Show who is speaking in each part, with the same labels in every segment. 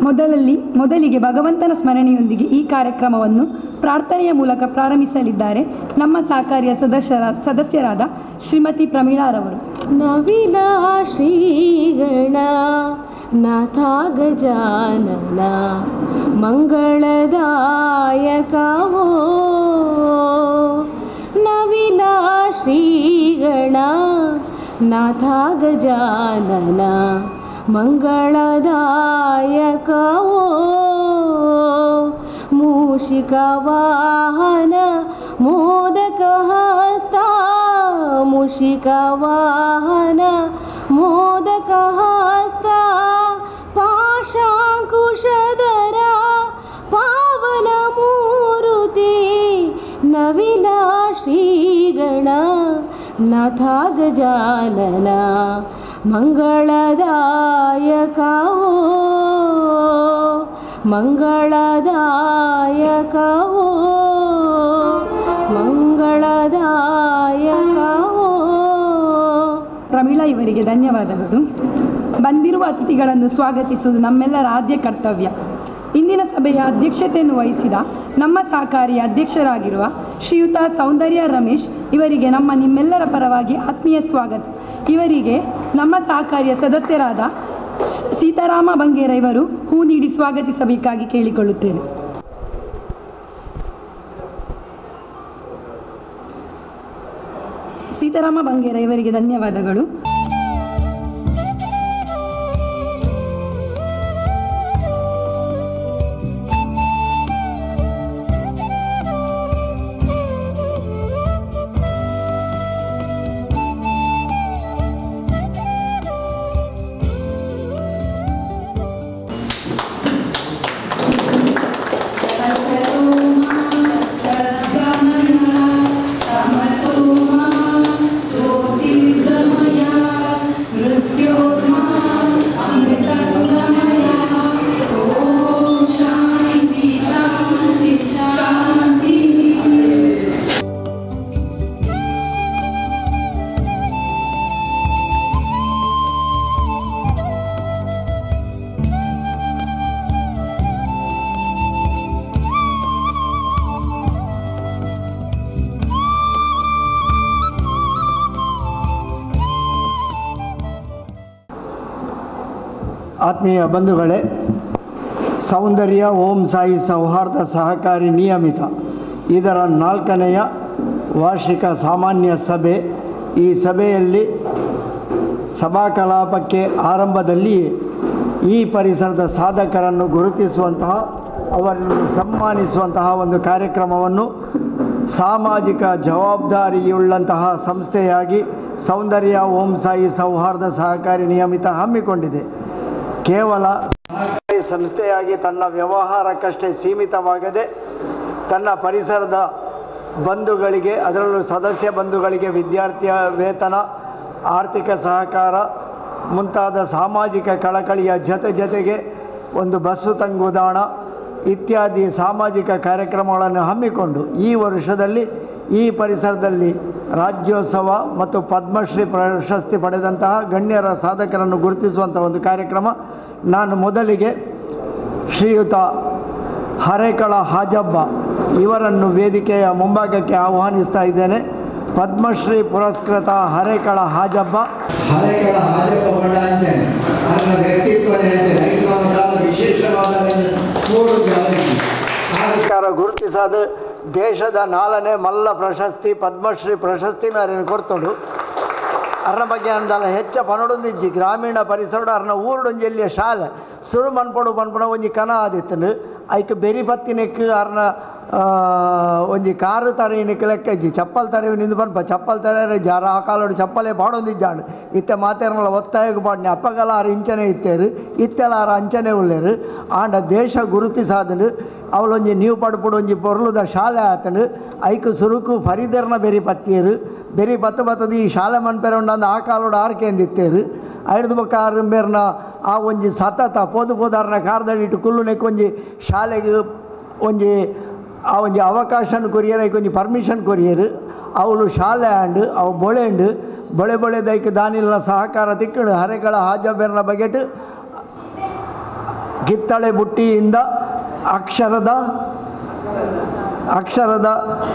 Speaker 1: ಮೊದಲಲ್ಲಿ ಮೊದಲಿಗೆ ಭಗವಂತನ ಸ್ಮರಣೆಯೊಂದಿಗೆ ಈ ಕಾರ್ಯಕ್ರಮವನ್ನು ಪ್ರಾರ್ಥನೆಯ ಮೂಲಕ ಪ್ರಾರಂಭಿಸಲಿದ್ದಾರೆ ನಮ್ಮ ಸಹಕಾರಿಯ ಸದಸ್ಯರ ಸದಸ್ಯರಾದ ಶ್ರೀಮತಿ ಪ್ರಮೀಳಾರವರು
Speaker 2: ನವಿಲ ಶ್ರೀಗಣ ನಾಥ ಗಜಾನನ ಮಂಗಳದಾಯಕವೋ ನವಿಲ ಶ್ರೀಗಣ ನಾಥ ಗಜಾನನ ಮಂಗಳದಾಯಕವೋ ಮೂಷಿಕ ವಾಹನ ಮೋದಕ ಹಸ್ತ ಮೂಷಿಕ ವಾಹನ ಮೋದಕ ಹಸ್ತ ಪಾಶಾಂಕುಶಧರ ಪಾವನ ಮೂರುತಿ ನವಿಲ ಶ್ರೀಗಣ ನಾಥ ಗಜಾನನ ಮಂಗಳದಾಯಕವೋ ಮಂಗಳದಾಯಕವೋ ಮಂಗಳದಾಯಕವೋ
Speaker 1: ಪ್ರಮೀಳಾ ಇವರಿಗೆ ಧನ್ಯವಾದಗಳು ಬಂದಿರುವ ಅತಿಥಿಗಳನ್ನು ಸ್ವಾಗತಿಸುವುದು ನಮ್ಮೆಲ್ಲರ ಆದ್ಯ ಕರ್ತವ್ಯ ಇಂದಿನ ಸಭೆಯ ಅಧ್ಯಕ್ಷತೆಯನ್ನು ವಹಿಸಿದ ನಮ್ಮ ಸಹಕಾರಿಯ ಅಧ್ಯಕ್ಷರಾಗಿರುವ ಶ್ರೀಯುತ ಸೌಂದರ್ಯ ರಮೇಶ್ ಇವರಿಗೆ ನಮ್ಮ ನಿಮ್ಮೆಲ್ಲರ ಪರವಾಗಿ ಆತ್ಮೀಯ ಸ್ವಾಗತ ಇವರಿಗೆ ನಮ್ಮ ಸಹಕಾರಿಯ ಸದಸ್ಯರಾದ ಸೀತಾರಾಮ ಬಂಗೇರ ಇವರು ಹೂ ನೀಡಿ ಸ್ವಾಗತಿಸಬೇಕಾಗಿ ಕೇಳಿಕೊಳ್ಳುತ್ತೇನೆ ಸೀತಾರಾಮ ಬಂಗೇರ ಇವರಿಗೆ ಧನ್ಯವಾದಗಳು
Speaker 3: ಆತ್ಮೀಯ ಬಂಧುಗಳೇ ಸೌಂದರ್ಯ ಓಂ ಸಾಯಿ ಸೌಹಾರ್ದ ಸಹಕಾರಿ ನಿಯಮಿತ ಇದರ ನಾಲ್ಕನೆಯ ವಾರ್ಷಿಕ ಸಾಮಾನ್ಯ ಸಭೆ ಈ ಸಭೆಯಲ್ಲಿ ಸಭಾ ಕಲಾಪಕ್ಕೆ ಆರಂಭದಲ್ಲಿಯೇ ಈ ಪರಿಸರದ ಸಾಧಕರನ್ನು ಗುರುತಿಸುವಂತಹ ಅವರನ್ನು ಸನ್ಮಾನಿಸುವಂತಹ ಒಂದು ಕಾರ್ಯಕ್ರಮವನ್ನು ಸಾಮಾಜಿಕ ಜವಾಬ್ದಾರಿಯುಳ್ಳಂತಹ ಸಂಸ್ಥೆಯಾಗಿ ಸೌಂದರ್ಯ ಓಂ ಸಾಯಿ ಸೌಹಾರ್ದ ಸಹಕಾರಿ ನಿಯಮಿತ ಹಮ್ಮಿಕೊಂಡಿದೆ ಕೇವಲ ಸಹಕಾರಿ ಸಂಸ್ಥೆಯಾಗಿ ತನ್ನ ವ್ಯವಹಾರಕ್ಕಷ್ಟೇ ಸೀಮಿತವಾಗದೆ ತನ್ನ ಪರಿಸರದ ಬಂಧುಗಳಿಗೆ ಅದರಲ್ಲೂ ಸದಸ್ಯ ಬಂಧುಗಳಿಗೆ ವಿದ್ಯಾರ್ಥಿಯ ವೇತನ ಆರ್ಥಿಕ ಸಹಕಾರ ಮುಂತಾದ ಸಾಮಾಜಿಕ ಕಳಕಳಿಯ ಜೊತೆ ಜೊತೆಗೆ ಒಂದು ಬಸ್ಸು ತಂಗುದಾಣ ಇತ್ಯಾದಿ ಸಾಮಾಜಿಕ ಕಾರ್ಯಕ್ರಮಗಳನ್ನು ಹಮ್ಮಿಕೊಂಡು ಈ ವರ್ಷದಲ್ಲಿ ಈ ಪರಿಸರದಲ್ಲಿ ರಾಜ್ಯೋತ್ಸವ ಮತ್ತು ಪದ್ಮಶ್ರೀ ಪ್ರಶಸ್ತಿ ಪಡೆದಂತಹ ಗಣ್ಯರ ಸಾಧಕರನ್ನು ಗುರುತಿಸುವಂಥ ಒಂದು ಕಾರ್ಯಕ್ರಮ ನಾನು ಮೊದಲಿಗೆ ಶ್ರೀಯುತ ಹರೇಕಳ ಹಾಜಬ್ಬ ಇವರನ್ನು ವೇದಿಕೆಯ ಮುಂಭಾಗಕ್ಕೆ ಆಹ್ವಾನಿಸ್ತಾ ಇದ್ದೇನೆ ಪದ್ಮಶ್ರೀ ಪುರಸ್ಕೃತ ಹರೇಕಳ ಹಾಜಬ್ಬ
Speaker 4: ಹಳೆಗಳ ಹಾಜಪ್ಪ ಬಣ್ಣಾಂಚನೆ ಅವನ ವ್ಯಕ್ತಿತ್ವನೇ ಅಂಚನೆ ಐದು ನಮ್ಮ ದಾನ ವಿಶೇಷವಾದ ಮೂರು ಜಾಲರಿ ಹಾಗೆ
Speaker 3: ಸರ್ಕಾರ ಗುರುತಿಸಾದ ದೇಶದ ನಾಲ್ಕನೇ ಮಲ್ಲ ಪ್ರಶಸ್ತಿ ಪದ್ಮಶ್ರೀ ಪ್ರಶಸ್ತಿನ ಅರಿನ ಕೊಡ್ತೊಂಡು ಅರ್ನ ಬಗ್ಗೆ ಅಂದಲ್ಲ ಹೆಚ್ಚ ಪನೊಡೊಂದಿಜ್ಜಿ ಗ್ರಾಮೀಣ ಪರಿಸರ ಅರ್ನ ಊರುಡೊಂಜೆಲ್ಲಿಯ ಶಾಲೆ ಸುರು ಮನ್ಪೊಡು ಮನ್ಪುಣ ಒಂಜಿ ಕನ ಆದಿತ್ತನು ಐಕ್ ಬೆರಿ ಪತ್ತಿನಕ್ಕೆ ಅರ್ನ ಆ, ಒಂಜಿ ಕಾರು ತರೆಯನಿಕ್ಕೆ ಲೆಕ್ಕ ಇಜ್ಜಿ ಚಪ್ಪಲ್ ತರೆಯು ನಿಂದು ಬನ್ಪ ಚಪ್ಪಲ್ ತರೆ ಜಾರ ಆ ಕಾಲೋಡು ಚಪ್ಪಲೇ ಬಾಡೊಂದಿಜ್ಜಾಂಡು ಇತ್ತೆ ಮಾತೇರನಲ್ಲ ಒತ್ತಾಯಕ್ಕೆ ಬಾಡ್ನಿ ಅಪ್ಪಗಲ ಆರು ಇಂಚನೆ ಇತ್ತೇರು ಇತ್ತೆಲ ಆರು ಅಂಚನೆ ಉಳ್ಳೇರು ಆಂಡ ದೇಶ ಗುರುತಿಸಾದನು ಅವಳೊಂಜಿ ನೀವು ಪಡ್ಪುಡು ಒಂಜಿ ಪೊರ್ಲುದ ಶಾಲೆ ಆತನು ಐಕ್ ಸುರುಕು ಫರೀದರ್ನ ಬೆರಿ ಪತ್ತಿಯರು ಬೆರಿ ಬತ್ತ ಬತ್ತದ ಈ ಶಾಲೆ ಮನ್ಪೆರ ಉಂಡ ಆ ಕಾಲೋಡು ಆರ್ಕೆಂದಿತ್ತೇರು ಐಡ್ದು ಬೊಕ್ಕ ಆರಂಬೇರ್ನ ಆ ಒಂಜಿ ಸತತ ಪೋದು ಪೋದಾರ್ನ ಕಾರ್ದಡಿಟ್ಟು ಕುಲ್ಲುನೆಕ್ ಒಂಜಿ ಶಾಲೆಗೆ ಒಂಜಿ ಆ ಒಂಜಿ ಅವಕಾಶನ ಕೊರಿಯರ್ ಐಕ್ ಒಂಜಿ ಪರ್ಮಿಷನ್ ಕೊರಿಯರು ಅವಳು ಶಾಲೆ ಆಂಡ್ ಅವು ಬೊಳೆಂಡು ಬೊಳೆ ಬೊಳೆದೈಕ್ ದಾನಿಲ್ನ ಸಹಕಾರ ತಿಕ್ಕಡು ಹರೆಗಳ ಹಾಜಬೇರ್ನ ಬಗೆಟ್ ಗಿತ್ತಳೆ ಬುಟ್ಟಿಯಿಂದ ಅಕ್ಷರದ ಅಕ್ಷರದ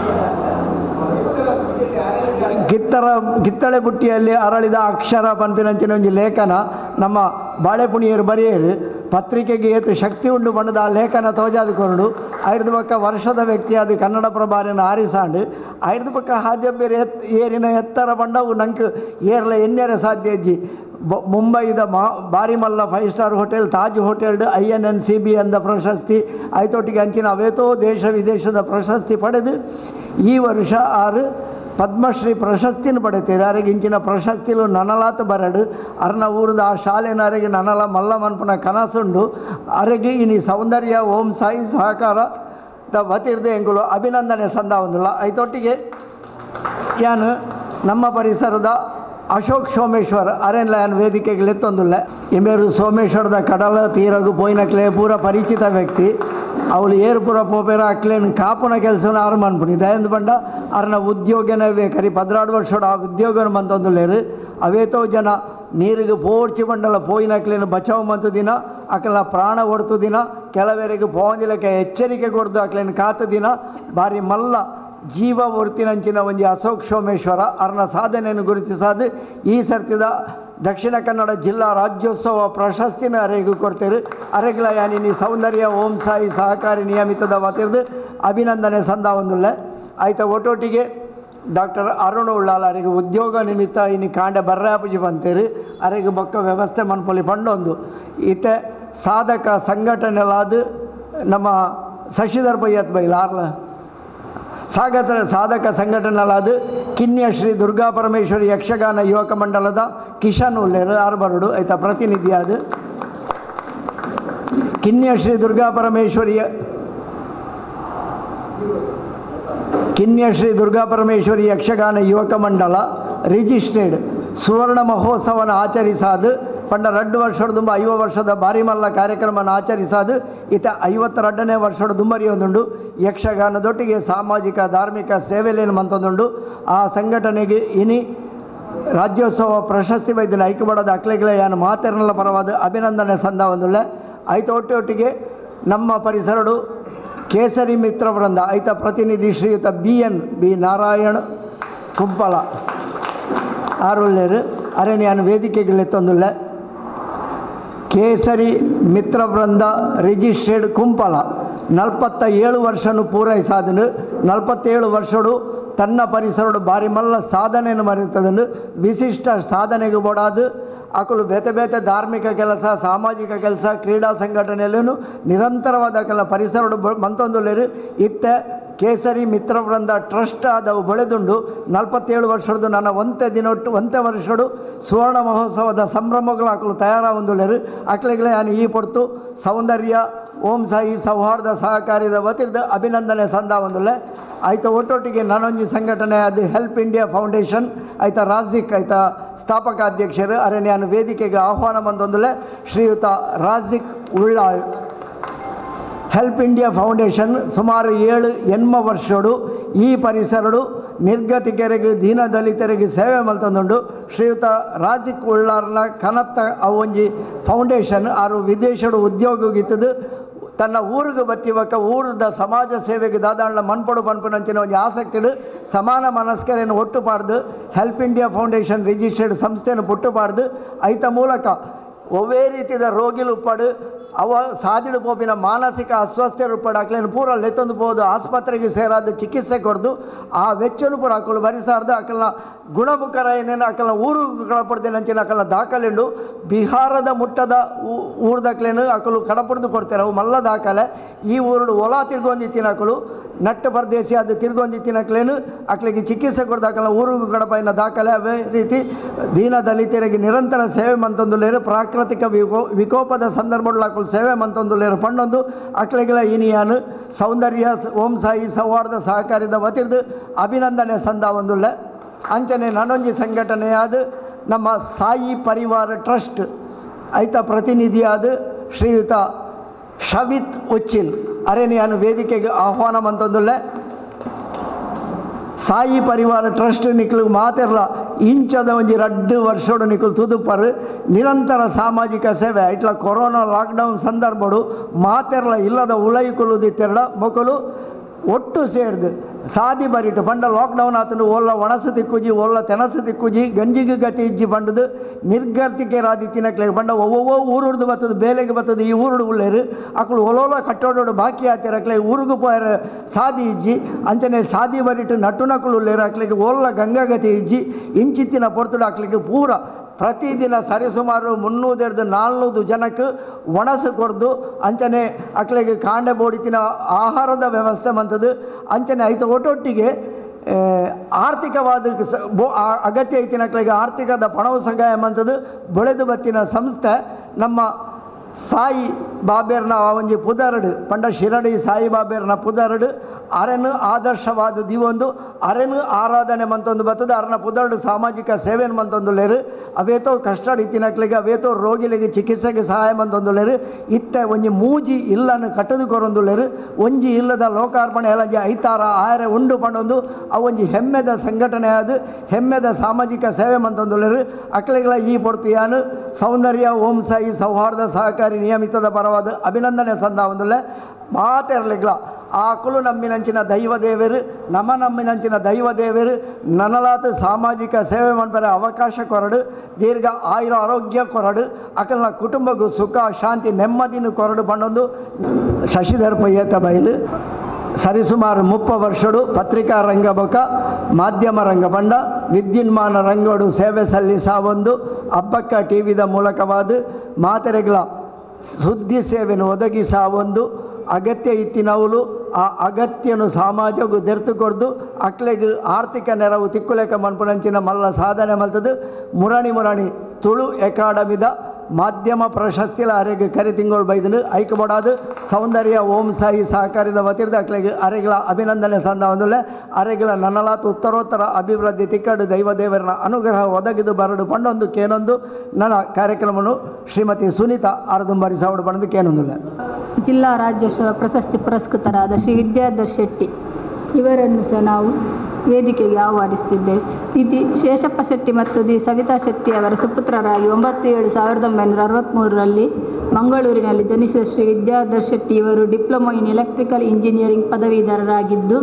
Speaker 3: ಗಿತ್ತರ ಗಿತ್ತಳೆ ಬುಟ್ಟಿಯಲ್ಲಿ ಅರಳಿದ ಅಕ್ಷರ ಪಂಪಿನಂಚಿನ ಒಂದು ಲೇಖನ ನಮ್ಮ ಬಾಳೆಪುಣಿಯರು ಬರೆಯರು ಪತ್ರಿಕೆಗೆ ಏತು ಶಕ್ತಿ ಉಂಡು ಬಣ್ಣದ ಆ ಲೇಖನ ತೋಜಾದು ಕೊರಡು ಐದು ಪಕ್ಕ ವರ್ಷದ ವ್ಯಕ್ತಿ ಅದು ಕನ್ನಡ ಪ್ರಭಾರಿನ ಆರಿಸಾಂಡು ಐದು ಪಕ್ಕ ಹಾಜಬ್ಬೇರು ಎತ್ ಏರಿನ ಎತ್ತರ ಬಂಡವು ನಂಗೆ ಏರ್ಲ ಎನ್ನೆರೆ ಸಾಧ್ಯ ಇಜ್ಜಿ ಬ- ಮುಂಬೈದ ಮಾ ಬಾರಿಮಲ್ಲ five star hotel Taj hotel I N N C B ಅಂದ ಪ್ರಶಸ್ತಿ ಐತೊಟ್ಟಿಗೆ ಅಂಚಿನ ಅವೇತೋ ದೇಶ ವಿದೇಶದ ಪ್ರಶಸ್ತಿ ಪಡೆದು ಈ ವರ್ಷ ಆರು ಪದ್ಮಶ್ರೀ ಪ್ರಶಸ್ತಿನ ಪಡಿತೀರಿ ಅರೆಗೆ ಇಂಚಿನ ಪ್ರಶಸ್ತಿಲು ನನಲಾತ ಬರಡು ಅರ್ನ ಊರದ ಆ ಶಾಲೆನವರೆಗೆ ನನಲ ಮಲ್ಲ ಮನ್ಪುನ ಕನಸುಂಡು ಅರೆಗೆ ಇನಿ ಸೌಂದರ್ಯ ಓಂ ಸಾಯಿ ಸಹಕಾರ ದ ವತಿರ್ದೆ ಎಂಗುಲು ಅಭಿನಂದನೆ ಸಂದ ಒಂದಿಲ್ಲ ಐತೊಟ್ಟಿಗೆ ಯಾನು ನಮ್ಮ ಪರಿಸರದ ಅಶೋಕ್ ಸೋಮೇಶ್ವರ್ ಅರೆನ್ಲ ಯಾನ್ ವೇದಿಕೆಗೆ ಎತ್ತೊಂದುಲ್ಲ ಇಮೇರು ಸೋಮೇಶ್ವರದ ಕಡಲ ತೀರಗು ಪೋಯ್ನಕ್ಲೆ ಪೂರ ಪರಿಚಿತ ವ್ಯಕ್ತಿ ಅವಳು ಏರು ಪೂರ ಪೋಪೇರ ಅಕ್ಲೇನು ಕಾಪುನ ಕೆಲಸನ ಆರು ಮನ್ಪುನಿ ದಯಂದು ಬಂಡ ಅರ್ನ ಉದ್ಯೋಗನೇ ಬೇಕರಿ ಪದ್ರಾಡು ವರ್ಷದ ಆ ಉದ್ಯೋಗ ಮಂತೊಂದುಲ್ಲೇರು ಅವೇತೋ ಜನ ನೀರಿಗೆ ಪೋಡ್ಚಿ ಬಂಡಲ ಪೋಯಿನಕ್ಲೇನು ಬಚಾವ್ ಮಂತು ದಿನ ಅಕಲ ಪ್ರಾಣ ಹೊಡ್ತು ದಿನ ಕೆಲವರಿಗೆ ಪೋಂದಿಲಕ್ಕೆ ಎಚ್ಚರಿಕೆ ಕೊಡ್ದು ಅಕ್ಲೇನು ಕಾತು ದಿನ ಬಾರಿ ಮಲ್ಲ ಜೀವ ವರ್ತಿನಂಚಿನ ಒಂಜಿ ಅಶೋಕ್ ಸೋಮೇಶ್ವರ ಅರ್ನ ಸಾಧನೆಯನ್ನು ಗುರುತಿಸಾದು ಈ ಸರ್ತಿದ ದಕ್ಷಿಣ ಕನ್ನಡ ಜಿಲ್ಲಾ ರಾಜ್ಯೋತ್ಸವ ಪ್ರಶಸ್ತಿನ ಅರೆಗೂ ಕೊಡ್ತೇವೆ ಅರೆಗ್ಲ ಯಾನಿನಿ ಸೌಂದರ್ಯ ಓಂ ಸಾಯಿ ಸಹಕಾರಿ ನಿಯಮಿತದ ವತಿರ್ದು ಅಭಿನಂದನೆ ಸಂದ ಒಂದುಳ್ಳೆ ಆಯ್ತ ಒಟ್ಟೊಟ್ಟಿಗೆ ಡಾಕ್ಟರ್ ಅರುಣ್ ಉಳ್ಳಾಲ ಅರೆಗೆ ಉದ್ಯೋಗ ನಿಮಿತ್ತ ಇನ್ನು ಕಾಂಡೆ ಬರ್ರಾಪುಜಿ ಬಂತೇರಿ ಅರೆಗೆ ಬೊಕ್ಕ ವ್ಯವಸ್ಥೆ ಮನ್ಪೊಲಿ ಪಂಡೊಂದು ಈತೆ ಸಾಧಕ ಸಂಘಟನೆಲಾದು ನಮ್ಮ ಶಶಿಧರ್ ಬೈಯತ್ ಬೈಲ ಆರ್ಲ ಸಾಗತ ಸಾಧಕ ಸಂಘಟನೆಲಾದ ಕಿನ್ಯ ಶ್ರೀ ದುರ್ಗಾ ಪರಮೇಶ್ವರಿ ಯಕ್ಷಗಾನ ಯುವಕ ಮಂಡಲದ ಕಿಶನ್ ಉಲ್ಲೇರು ಆರ್ಬರುಡು ಆಯ್ತ ಪ್ರತಿನಿಧಿ ಅದು ಕಿನ್ಯ ಶ್ರೀ ದುರ್ಗಾ ಪರಮೇಶ್ವರಿಯ ಕಿನ್ಯ ಶ್ರೀ ದುರ್ಗಾ ಪರಮೇಶ್ವರಿ ಯಕ್ಷಗಾನ ಯುವಕ ಮಂಡಲ ರಿಜಿಸ್ಟ್ರೇಡ್ ಸುವರ್ಣ ಮಹೋತ್ಸವನ ಆಚರಿಸಾದು ಪಂಡ ರಡ್ಡು ವರ್ಷದ ತುಂಬ ಐವ ವರ್ಷದ ಬಾರಿಮಲ್ಲ ಕಾರ್ಯಕ್ರಮನ ಆಚರಿಸಾದು ಇತ ಐವತ್ತೆರಡನೇ ವರ್ಷದ ದುಂಬರಿಯೊಂದುಂಡು ಯಕ್ಷಗಾನದೊಟ್ಟಿಗೆ ಸಾಮಾಜಿಕ ಧಾರ್ಮಿಕ ಸೇವೆಲೇನು ಮಂತೊಂದುಂಡು ಆ ಸಂಘಟನೆಗೆ ಇನಿ ರಾಜ್ಯೋತ್ಸವ ಪ್ರಶಸ್ತಿ ವೈದ್ಯನ ಐಕ್ಯಪಡದ ಅಕ್ಲೆಗಳ ಯಾನು ಮಾತೆರನಲ್ಲ ಪರವಾದ ಅಭಿನಂದನೆ ಸಂದ ಒಂದುಳ್ಳೆ ಐತ ಒಟ್ಟು ಒಟ್ಟಿಗೆ ನಮ್ಮ ಪರಿಸರಡು ಕೇಸರಿ ಮಿತ್ರ ವೃಂದ ಐತ ಪ್ರತಿನಿಧಿ ಶ್ರೀಯುತ B N B Narayan Kumpala ಆರುಳ್ಳೇರು ಅರಣ್ಯಾನ ವೇದಿಕೆಗೆ ತಂದುಳ್ಳೆ ಕೇಸರಿ ಮಿತ್ರ ವೃಂದ ರಿಜಿಸ್ಟ್ರೇಡ್ ಕುಂಪಲ ನಲ್ಪತ್ತ ಏಳು ವರ್ಷನು ಪೂರೈಸಾದನು ನಲ್ಪತ್ತೇಳು ವರ್ಷಡು ತನ್ನ ಪರಿಸರಡು ಬಾರಿ ಮಲ್ಲ ಸಾಧನೆಯನ್ನು ಮರೆತದನು ವಿಶಿಷ್ಟ ಸಾಧನೆಗೆ ಬೋಡಾದು ಅಕಲು ಬೇತೆ ಬೇತೆ ಧಾರ್ಮಿಕ ಕೆಲಸ ಸಾಮಾಜಿಕ ಕೆಲಸ ಕ್ರೀಡಾ ಸಂಘಟನೆಯಲ್ಲೂ ನಿರಂತರವಾದ ಕೆಲ ಪರಿಸರಡು ಮಂತೊಂದುಲ್ಲೇರು ಇತ್ತೆ ಕೇಸರಿ ಮಿತ್ರ ವೃಂದ ಟ್ರಸ್ಟ್ ಆದವು ಬೆಳೆದುಂಡು ನಲ್ವತ್ತೇಳು ವರ್ಷದ್ದು ನನ್ನ ಒಂತೆ ದಿನೊಟ್ಟು ಒಂತೆ ವರ್ಷಡು ಸುವರ್ಣ ಮಹೋತ್ಸವದ ಸಂಭ್ರಮಗಳು ಆಕಲು ತಯಾರಾಗೊಂದುಳ್ಳರು ಅಕ್ಲೆಗಳೇ ನಾನು ಈ ಪೊರ್ತು ಸೌಂದರ್ಯ ಓಂ ಸಾಯಿ ಸೌಹಾರ್ದ ಸಹಕಾರ್ಯದ ವತಿರ್ದ ಅಭಿನಂದನೆ ಸಂದ ಒಂದುಳ್ಳೆ ಆಯ್ತ ಒಟ್ಟೊಟ್ಟಿಗೆ ನಾನೊಂಜಿ ಸಂಘಟನೆ ಅದು ಹೆಲ್ಪ್ ಇಂಡಿಯಾ ಫೌಂಡೇಶನ್ ಆಯ್ತ ರಾಜಿಕ್ ಆಯ್ತ ಸ್ಥಾಪಕ ಅಧ್ಯಕ್ಷರು ಅರಣ್ಯಾನ ವೇದಿಕೆಗೆ ಆಹ್ವಾನ ಬಂದೊಂದುಲೆ ಶ್ರೀಯುತ Rajik Ullal help India foundation ಸುಮಾರು ಏಳು ಎನ್ಮ ವರ್ಷಡು ಈ ಪರಿಸರಡು ನಿರ್ಗತಿಕರಿಗೆ ದೀನದಲಿತರಿಗೆ ಸೇವೆ ಮಲ್ತಂದುಂಡು ಶ್ರೀಯುತ ರಾಜಿಕ್ ಉಳ್ಳಾರ್ನ ಕನತ್ತ ಅವೊಂಜಿ ಫೌಂಡೇಶನ್ ಆರು ವಿದೇಶಡು ಉದ್ಯೋಗಗಿತ್ತದು ತನ್ನ ಊರಿಗೆ ಬತ್ತಿವಕ್ಕ ಊರದ ಸಮಾಜ ಸೇವೆಗೆ ದಾದಾಂಡ್ಲ ಮನ್ಪಡು ಪನ್ಪುನಂಚಿನ ಒಂದು ಆಸಕ್ತಿಡು ಸಮಾನ ಮನಸ್ಕರನ್ನು ಒಟ್ಟು ಪಾಡ್ದು ಹೆಲ್ಪ್ ಇಂಡಿಯಾ ಫೌಂಡೇಶನ್ ರಿಜಿಸ್ಟರ್ಡ್ ಸಂಸ್ಥೆಯನ್ನು ಪುಟ್ಟು ಪಾಡ್ದು ಐತ ಮೂಲಕ ಒವ್ವೇ ರೀತಿಯ ರೋಗಿಲು ಪಡು ಅವ ಸಾದಿಡು ಪೋಪಿನ ಮಾನಸಿಕ ಅಸ್ವಸ್ಥರು ಪಡ ಅಕ್ಲೇನು ಪೂರ ಲೆತ್ತೊಂದು ಪೋದು ಆಸ್ಪತ್ರೆಗೆ ಸೇರಾದ ಚಿಕಿತ್ಸೆ ಕೊಡ್ದು ಆ ವೆಚ್ಚನು ಪೂರ ಅಕ್ಕಲು ಭರಿಸಾರ್ದು ಅಕ್ಕಲ್ನ ಗುಣಮುಖರ ಏನೇನು ಅಕ್ಕಲ್ನ ಊರು ಕಡಪಡ್ದೇನೆ ಅಂಚಿನ ಅಕ್ಕಲ್ನ ದಾಖಲೆಂಡು ಬಿಹಾರದ ಮುಟ್ಟದ ಊ- ಊರ್ದಕ್ಲೇನು ಅಕ್ಕಲು ಕಡಪಡ್ದು ಕೊಡ್ತಾರೆ ಅವು ಮಲ್ಲ ದಾಖಲೆ ಈ ಊರುಡು ಒಲ ತಿರ್ಗೊಂದಿತ್ತಿನ ಅಕ್ಕಲು ನಟ್ಟು ಪರದೇಶಿ ಅದು ತಿರ್ಗೊಂದಿತ್ತಿನ ಅಕ್ಲೇನು ಅಕ್ಲಿಗೆ ಚಿಕಿತ್ಸೆ ಕೊಡ್ದಾಕಲ್ಲ ಊರಿಗೂ ಕಡಪೈನ ದಾಖಲೆ ಅವೇ ರೀತಿ ದೀನ ದಲಿತರಿಗೆ ನಿರಂತರ ಸೇವೆ ಮಂತೊಂದುಲೇರು ಪ್ರಾಕೃತಿಕ ವಿಕೋ ವಿಕೋಪದ ಸಂದರ್ಭಗಳು ಅಕ್ಕಲು ಸೇವೆ ಮಂತೊಂದುಲೇರು ಪಣ್ಣೊಂದು ಅಕ್ಲೆಗಳ ಇನಿಯಾನು ಸೌಂದರ್ಯ ಸ- ಓಂ ಸಾಯಿ ಸೌಹಾರ್ದ ಸಹಕಾರಿದ ವತಿರ್ದು ಅಭಿನಂದನೆ ಸಂದ ಒಂದುಳ್ಳೆ ಅಂಚನೆ ನಾನೊಂಜಿ ಸಂಘಟನೆಯಾದ ನಮ್ಮ ಸಾಯಿ ಪರಿವಾರ ಟ್ರಸ್ಟ್ ಐತ ಪ್ರತಿನಿಧಿಯಾದ ಶ್ರೀಯುತ ಶವಿತ್ ಉಚ್ಚಿಲ್ ಅರೇನಿಯಾನು ವೇದಿಕೆಗೆ ಆಹ್ವಾನ ಮಂತೊಂದುಲ್ಲೆ ಸಾಯಿ ಪರಿವಾರ ಟ್ರಸ್ಟ್ ನಿಕ್ಲು ಮಾತೆರ್ಲ ಇಂಚದ ಒಂಜಿ ರಡ್ಡು ವರ್ಷೋಡು ನಿಕ್ಲು ತುದುಪರು ನಿರಂತರ ಸಾಮಾಜಿಕ ಸೇವೆ ಇಟ್ಲ ಕೊರೋನಾ ಲಾಕ್ಡೌನ್ ಸಂದರ್ಭಡು ಮಾತೆರ್ಲ ಇಲ್ಲದ ಉಲೈ ಕುಲುದಿ ತೆರಡ ಮೊಕಲು ಒಟ್ಟು ಸೇರ್ದು ಸಾದಿ ಬರಿಟ್ಟು ಪಂಡ ಲಾಕ್ಡೌನ್ ಆತನು ಒಲ್ಲ ಒಣಸು ತಿಕ್ಕುಜಿ ಒಲ್ಲ ತೆನಸು ತಿಕ್ಕುಜಿ ಗಂಜಿಗೆ ಗತಿ ಇಜ್ಜಿ ಪಂಡದು ನಿರ್ಗತಿಕೆ ರಾದಿ ತಿನ್ನಕ್ಲೆ ಪಂಡ ಒவ்வொவ்வொ ಊರುಡ್ದು ಬರ್ತದೆ ಬೇಲೆಗೆ ಬರ್ತದೆ ಈ ಊರುಡು ಉಳ್ಳೇರು ಅಕ್ಕಳು ಒಲೋಲ ಕಟ್ಟೋಡೋಡು ಬಾಕಿ ಆತಿರಕ್ಲೆ ಊರುಗು ಪೋಯರ ಸಾದಿ ಇಜ್ಜಿ ಅಂಚನೆ ಸಾದಿ ಬರಿಟ್ಟು ನಟ್ಟುನಕ್ಕಳು ಉಳ್ಳೇರು ಅಕ್ಲಿಗೆ ಒಲ್ಲ ಗಂಗಾಗತಿ ಇಜ್ಜಿ ಇಂಚಿತ್ತಿನ ಪೊರ್ತುಡು ಅಕ್ಲಿಗೆ ಪೂರ ಪ್ರತಿದಿನ ಸರಿಸುಮಾರು ಮುನ್ನೂದೆರಡು ನಾಲ್ನೂರು ಜನಕ್ಕೆ ಒಣಸು ಕೊಡ್ದು ಅಂಚನೆ ಅಕ್ಲೆಗೆ ಕಾಂಡೆ ಬೋಡಿತಿನ ಆಹಾರದ ವ್ಯವಸ್ಥೆ ಮಂತದ್ದು ಅಂಚನೆ ಐತ ಒಟ್ಟೊಟ್ಟಿಗೆ ಆ, ಆರ್ಥಿಕವಾದ ಸ- ಬೊ ಆ- ಅಗತ್ಯ ಐತಿನ ಅಕ್ಲೆಗೆ ಆರ್ಥಿಕದ ಪಣವು ಸಹಾಯ ಮಂತದ್ದು ಬೆಳೆದು ಬತ್ತಿನ ಸಂಸ್ಥೆ ನಮ್ಮ ಸಾಯಿ ಬಾಬೇರ್ನ ಒಂಜಿ ಪುದರಡು ಪಂಡ ಶಿರಡಿ ಸಾಯಿ ಬಾಬೇರ್ನ ಪುದರಡು ಅರೆನು ಆದರ್ಶವಾದ ದಿವೊಂದು ಅರೆನು ಆರಾಧನೆ ಮಂತೊಂದು ಬರ್ತದೆ ಅರನ ಪುದರಡು ಸಾಮಾಜಿಕ ಸೇವೆನ್ ಮಂತೊಂದು ಲೇರು ಅವೇತೋ ಕಷ್ಟ ತಿನ್ನಕ್ಲಿಗೆ ಅವೇತೋ ರೋಗಿಲಿಗೆ ಚಿಕಿತ್ಸೆಗೆ ಸಹಾಯ ಮಂತೊಂದುಲ್ಲೇರು ಇತ್ತೆ ಒಂಜಿ ಮೂಜಿ ಇಲ್ಲನ್ನು ಕಟ್ಟದು ಕೊರೊಂದುಲ್ಲೇರು ಒಂಜಿ ಇಲ್ಲದ ಲೋಕಾರ್ಪಣೆ ಎಲ್ಲಂಜಿ ಐತಾರ ಆಯರೆ ಉಂಡು ಪಂಡೊಂದು ಅವೊಂಜಿ ಹೆಮ್ಮೆದ ಸಂಘಟನೆ ಅದು ಹೆಮ್ಮೆದ ಸಾಮಾಜಿಕ ಸೇವೆ ಮಂತೊಂದುಲ್ಲೇರು ಅಕ್ಲೆಗಳ ಈ ಪೊರ್ತಿಯಾನು ಸೌಂದರ್ಯ ಓಂ ಸಾಯಿ ಸೌಹಾರ್ದ ಸಹಕಾರಿ ನಿಯಮಿತದ ಪರವಾದ ಅಭಿನಂದನೆ ಸಂದ ಒಂದುಲ್ಲೆ ಮಾತೆರ್ಲಿಗ್ಲ ಆಕುಲು ನಮ್ಮಿನಂಚಿನ ದೈವ ದೇವರು ನಮ್ಮ ನಮ್ಮಿನಂಚಿನ ದೈವ ದೇವರು ನನಲಾತ ಸಾಮಾಜಿಕ ಸೇವೆ ಮಾಡ್ಬಾರ ಅವಕಾಶ ಕೊರಡು ದೀರ್ಘ ಆಯುರ ಆರೋಗ್ಯ ಕೊರಡು ಅಕಲ್ನ ಕುಟುಂಬಕ್ಕೂ ಸುಖ ಶಾಂತಿ ನೆಮ್ಮದಿನ ಕೊರಡು ಪಂಡೊಂದು ಶಶಿಧರ್ ಪಯ್ಯತ ಬಯಲು ಸರಿಸುಮಾರು ಮುಪ್ಪ ವರ್ಷಡು ಪತ್ರಿಕಾ ರಂಗ ಬೊಕ ಮಾಧ್ಯಮ ರಂಗ ಬಂಡ ವಿದ್ಯುನ್ಮಾನ ರಂಗೋಡು ಸೇವೆ ಸಲ್ಲಿಸ ಒಂದು ಹಬ್ಬಕ್ಕ ಟಿ ವಿದ ಮೂಲಕವಾದ ಮಾತೆರೆಗಳ ಸುದ್ದಿ ಸೇವೆಯನ್ನು ಒದಗಿಸ ಒಂದು ಅಗತ್ಯ ಇತ್ತಿನವುಲು ಆ ಅಗತ್ಯನು ಸಮಾಜಗೂ ದೆರ್ತು ಕೊಡ್ದು ಅಕ್ಲೆಗ್ ಆರ್ಥಿಕ ನೆರವು ತಿಕ್ಕುಲೆಕ ಮನ್ಪುನಂಚಿನ ಮಲ್ಲ ಸಾಧನೆ ಮಲ್ತದು ಮುರಾಣಿ ಮುರಾಣಿ ತುಳು ಅಕಾಡೆಮಿದ ಮಾಧ್ಯಮ ಪ್ರಶಸ್ತಿಲ ಅರೆಗೆ ಕರಿ ತಿಂಗಳು ಬೈದನು ಐಕಬೋಡಾದು ಸೌಂದರ್ಯ ಓಂ ಸಾಯಿ ಸಹಕಾರಿದ ವತಿರ್ದ ಅಕ್ಲೆಗೆ ಅರೆಗಳ ಅಭಿನಂದನೆ ಸಂದ ಒಂದುಲೆ ಅರೆಗಳ ನನ್ನಲಾತು ಉತ್ತರೋತ್ತರ ಅಭಿವೃದ್ಧಿ ತಿಕ್ಕಡು ದೈವ ದೇವರನ ಅನುಗ್ರಹ ಒದಗಿದು ಬರಡು ಪಂಡೊಂದು ಕೇನೊಂದು ನನ್ನ ಕಾರ್ಯಕ್ರಮನು ಶ್ರೀಮತಿ ಸುನೀತಾ ಅರದುಂಬರಿ ಸಾವಡು ಪಡೆದು ಕೇನೊಂದುಲೆ
Speaker 2: ಜಿಲ್ಲಾ ರಾಜ್ಯೋತ್ಸವ ಪ್ರಶಸ್ತಿ ಪುರಸ್ಕೃತರಾದ ಶ್ರೀ ವಿದ್ಯಾಧರ್ ಶೆಟ್ಟಿ ಇವರನ್ನು ಸಹ ನಾವು ವೇದಿಕೆಗೆ ಆಹ್ವಾನಿಸುತ್ತಿದ್ದೇವೆ ಇದಿ ಶೇಷಪ್ಪ ಶೆಟ್ಟಿ ಮತ್ತು ದಿ ಸವಿತಾ ಶೆಟ್ಟಿ ಅವರ ಸುಪುತ್ರರಾಗಿ ಒಂಬತ್ತು ಏಳು ಸಾವಿರದ ಒಂಬೈನೂರ ಅರವತ್ತ್ಮೂರರಲ್ಲಿ ಮಂಗಳೂರಿನಲ್ಲಿ ಜನಿಸಿದ ಶ್ರೀ ವಿದ್ಯಾಧರ್ ಶೆಟ್ಟಿ ಇವರು ಡಿಪ್ಲೊಮೊ ಇನ್ ಎಲೆಕ್ಟ್ರಿಕಲ್ ಇಂಜಿನಿಯರಿಂಗ್ ಪದವೀಧರರಾಗಿದ್ದು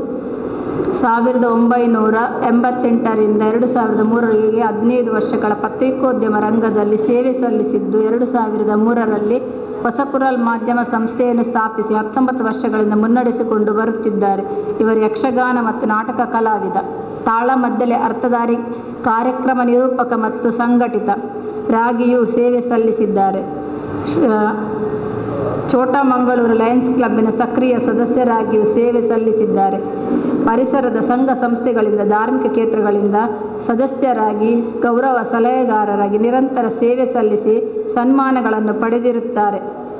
Speaker 2: ಸಾವಿರದ ಒಂಬೈನೂರ ಎಂಬತ್ತೆಂಟರಿಂದ ಎರಡು ಸಾವಿರದ ಮೂರರಿಗೆ ಹದಿನೈದು ವರ್ಷಗಳ ಪತ್ರಿಕೋದ್ಯಮ ರಂಗದಲ್ಲಿ ಸೇವೆ ಸಲ್ಲಿಸಿದ್ದು ಎರಡು ಸಾವಿರದ ಮೂರರಲ್ಲಿ ಹೊಸಕುರಲ್ ಮಾಧ್ಯಮ ಸಂಸ್ಥೆಯನ್ನು ಸ್ಥಾಪಿಸಿ ಹತ್ತೊಂಬತ್ತು ವರ್ಷಗಳಿಂದ ಮುನ್ನಡೆಸಿಕೊಂಡು ಬರುತ್ತಿದ್ದಾರೆ ಇವರು ಯಕ್ಷಗಾನ ಮತ್ತು ನಾಟಕ ಕಲಾವಿದ ತಾಳ ಮದ್ದಲೆ ಅರ್ಥಧಾರಿ ಕಾರ್ಯಕ್ರಮ ನಿರೂಪಕ ಮತ್ತು ಸಂಘಟಿತ ರಾಗಿಯೂ ಸೇವೆ ಸಲ್ಲಿಸಿದ್ದಾರೆ ಶ- ಛೋಟಾ ಮಂಗಳೂರು ಲಯನ್ಸ್ ಕ್ಲಬ್ಬಿನ ಸಕ್ರಿಯ ಸದಸ್ಯರಾಗಿಯೂ ಸೇವೆ ಸಲ್ಲಿಸಿದ್ದಾರೆ ಪರಿಸರದ ಸಂಘ ಸಂಸ್ಥೆಗಳಿಂದ ಧಾರ್ಮಿಕ ಕ್ಷೇತ್ರಗಳಿಂದ ಸದಸ್ಯರಾಗಿ ಗೌರವ ಸಲಹೆಗಾರರಾಗಿ ನಿರಂತರ ಸೇವೆ ಸಲ್ಲಿಸಿ ಸನ್ಮಾನಗಳನ್ನು ಪಡೆದಿರುತ್ತಾರೆ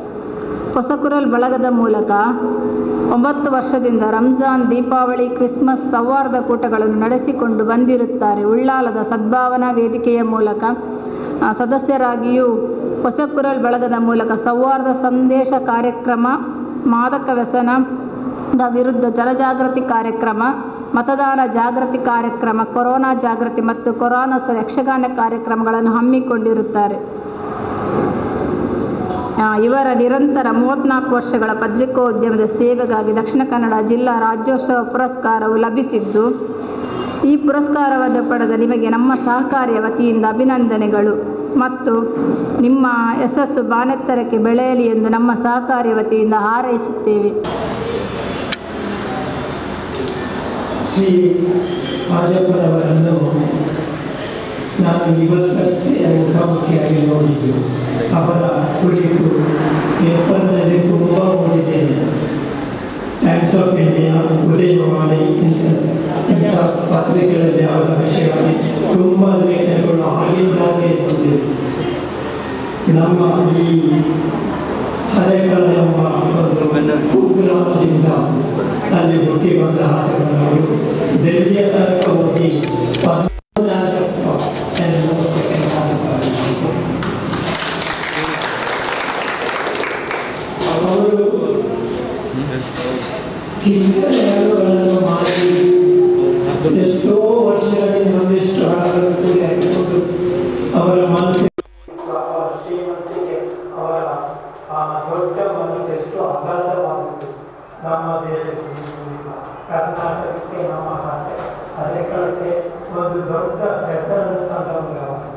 Speaker 2: ಹೊಸಕುರಲ್ ಬಳಗದ ಮೂಲಕ ಒಂಬತ್ತು ವರ್ಷದಿಂದ ರಂಜಾನ್ ದೀಪಾವಳಿ ಕ್ರಿಸ್ಮಸ್ ಸೌಹಾರ್ದ ಕೂಟಗಳನ್ನು ನಡೆಸಿಕೊಂಡು ಬಂದಿರುತ್ತಾರೆ ಉಳ್ಳಾಲದ ಸದ್ಭಾವನಾ ವೇದಿಕೆಯ ಮೂಲಕ ಆ, ಸದಸ್ಯರಾಗಿಯೂ ಹೊಸಕುರಲ್ ಬಳಗದ ಮೂಲಕ ಸೌಹಾರ್ದ ಸಂದೇಶ ಕಾರ್ಯಕ್ರಮ ಮಾದಕ ವ್ಯಸನದ ವಿರುದ್ಧ ಜನಜಾಗೃತಿ ಕಾರ್ಯಕ್ರಮ ಮತದಾನ ಜಾಗೃತಿ ಕಾರ್ಯಕ್ರಮ ಕೊರೋನಾ ಜಾಗೃತಿ ಮತ್ತು ಕೊರೋನೋತ್ಸವ ಯಕ್ಷಗಾನ ಕಾರ್ಯಕ್ರಮಗಳನ್ನು ಹಮ್ಮಿಕೊಂಡಿರುತ್ತಾರೆ ಆ, ಇವರ ನಿರಂತರ ಮೂವತ್ನಾಲ್ಕು ವರ್ಷಗಳ ಪತ್ರಿಕೋದ್ಯಮದ ಸೇವೆಗಾಗಿ ದಕ್ಷಿಣ ಕನ್ನಡ ಜಿಲ್ಲಾ ರಾಜ್ಯೋತ್ಸವ ಪುರಸ್ಕಾರವು ಲಭಿಸಿದ್ದು ಈ ಪುರಸ್ಕಾರವನ್ನು ಪಡೆದ ನಿಮಗೆ ನಮ್ಮ ಸಹಕಾರಿಯ ವತಿಯಿಂದ ಅಭಿನಂದನೆಗಳು ಮತ್ತು ನಿಮ್ಮ ಯಶಸ್ಸು ಬಾನೆತ್ತರಕ್ಕೆ ಬೆಳೆಯಲಿ ಎಂದು ನಮ್ಮ ಸಹಕಾರಿಯ ವತಿಯಿಂದ ಹಾರೈಸುತ್ತೇವೆ
Speaker 5: ಶ್ರೀ ರಾಜಪ್ಪನವರನ್ನು ನಾನು ಇವತ್ತಷ್ಟೇ ಮುಖಾಮುಖಿಯಾಗಿ ನೋಡಿದ್ದು ಅವರ ಕುರಿತು ಪೇಪರ್ನಲ್ಲಿ ತುಂಬ ಓದಿದ್ದೇನೆ ಟೈಮ್ಸ್ ಆಫ್ ಇಂಡಿಯಾ ಉದಯವಾಣಿ ಇಂಥ ಇಂಥ ಪತ್ರಿಕೆಗಳಲ್ಲಿ ಅವರ ವಿಷಯವಾಗಿ ತುಂಬ ಲೇಖನಗಳು ಆಗಿದ್ದಾಗೆ ಬಂದಿವೆ ನಮ್ಮ ಈ ಹಳೆಕಳ ಎಂಬ ಒಂದು ಕುಗ್ರಾಮದಿಂದ ಅಲ್ಲಿ ಹುಟ್ಟಿ ಬಂದ ಆಚರಣೆಗಳು ದೆಹಲಿಯ ತನಕ ಹೋಗಿ ಪದ್ಮನಾಭಪ್ಪ ಎನ್ನುವ second ಆಧಿಕಾರಿ. ಅವರು ಚಿಂತನೆಗಳನ್ನು ಮಾಡಿ ಎಷ್ಟೋ ವರ್ಷಗಳಿಂದ ಒಂದಿಷ್ಟು ಹಣಗಳನ್ನು ಕೂಡಿ ಹಾಕಿಕೊಂಡು ಅವರ ಮನಸ್ಸಿಗೆ ಒಂದು ದೊಡ್ಡ ಹೆಸರನ್ನು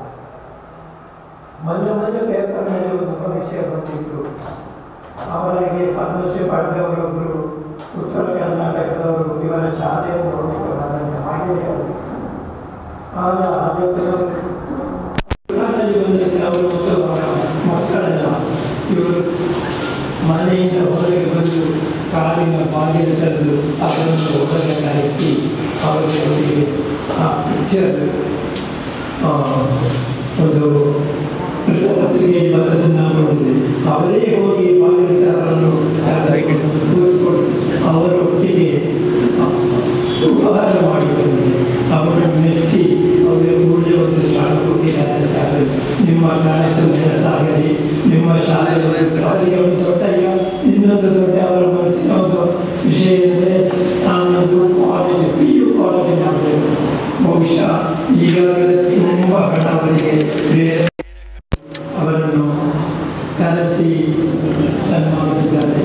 Speaker 5: ಮೊನ್ನೆ ಮೊನ್ನೆ ಪೇಪರ್ನಲ್ಲಿ ಒಂದು ಪರೀಕ್ಷೆ ಬಂದಿತ್ತು ಅವರಿಗೆ ಪದ್ಮಶ್ರೀ ಪಡೆದವರೊಬ್ಬರು ಉತ್ತರ ಕರ್ನಾಟಕದವರು ಇವರ ಶಾಲೆಯನ್ನು ನೋಡಿಕೊಂಡು ಅದನ್ನು ಹಾಗೆಯೇ ಆಗ ಅದೇ ಊರಿನಲ್ಲಿ ಬಂದ ಕೆಲವರು ಮತ್ತು ಅವರ ಮಕ್ಕಳೆಲ್ಲ ಇವರು ಮನೆಯಿಂದ ಹೊರಗೆ ಬಂದು ಕಾಲಿನ ಬಾಗಿಲು ತೆರೆದು ಅವರನ್ನು ಹೊರಗೆ ಕರೆಸಿ ಅವರಿಗೆ ಒಟ್ಟಿಗೆ ಆ ಪಿಕ್ಚರ್ ಒಂದು ವೃತ್ತಪತ್ರಿಕೆಯಲ್ಲಿ ಬರೆದನ್ನು ನಾವು ನೋಡಿದ್ವಿ ಅವರೇ ಹೋಗಿ ಬಾಗಿಲು ಅವರನ್ನು ಕೂತ್ಕೊಳಿಸಿ ಅವರ ಒಟ್ಟಿಗೆ ಉಪಹಾರ ಮಾಡಿಕೊಂಡು ಅವರನ್ನು ಮೆಚ್ಚಿ ಅವರಿಗೆ ಕೂಡಲೇ ಒಂದು ಸ್ಥಾನ ಕೊಟ್ಟಿದ್ದಾರೆ ಸಾಕು. ನಿಮ್ಮ ಕಾರ್ಯಕ್ರಮ ಸಾಗಲಿ ನಿಮ್ಮ ಶಾಲೆಯಲ್ಲಿ ಅವರಿಗೆ ಒಂದು ದೊಡ್ಡ ಈಗ ಇನ್ನೊಂದು ದೊಡ್ಡ ಅವರ ಮನಸ್ಸಿನ ಒಂದು ವಿಷಯ ಎಂದರೆ ನಾನೊಂದು ಕಾಲೇಜ್ ಪಿ ಯು ಕಾಲೇಜ್ ಮಾಡಬೇಕು ಬಹುಶಃ ಈಗಾಗಲೇ ತುಂಬ ಹಣವರಿಗೆ ಬೇರೆ ಅವರನ್ನು ಕರೆಸಿ ಸನ್ಮಾನಿಸಿದ್ದಾರೆ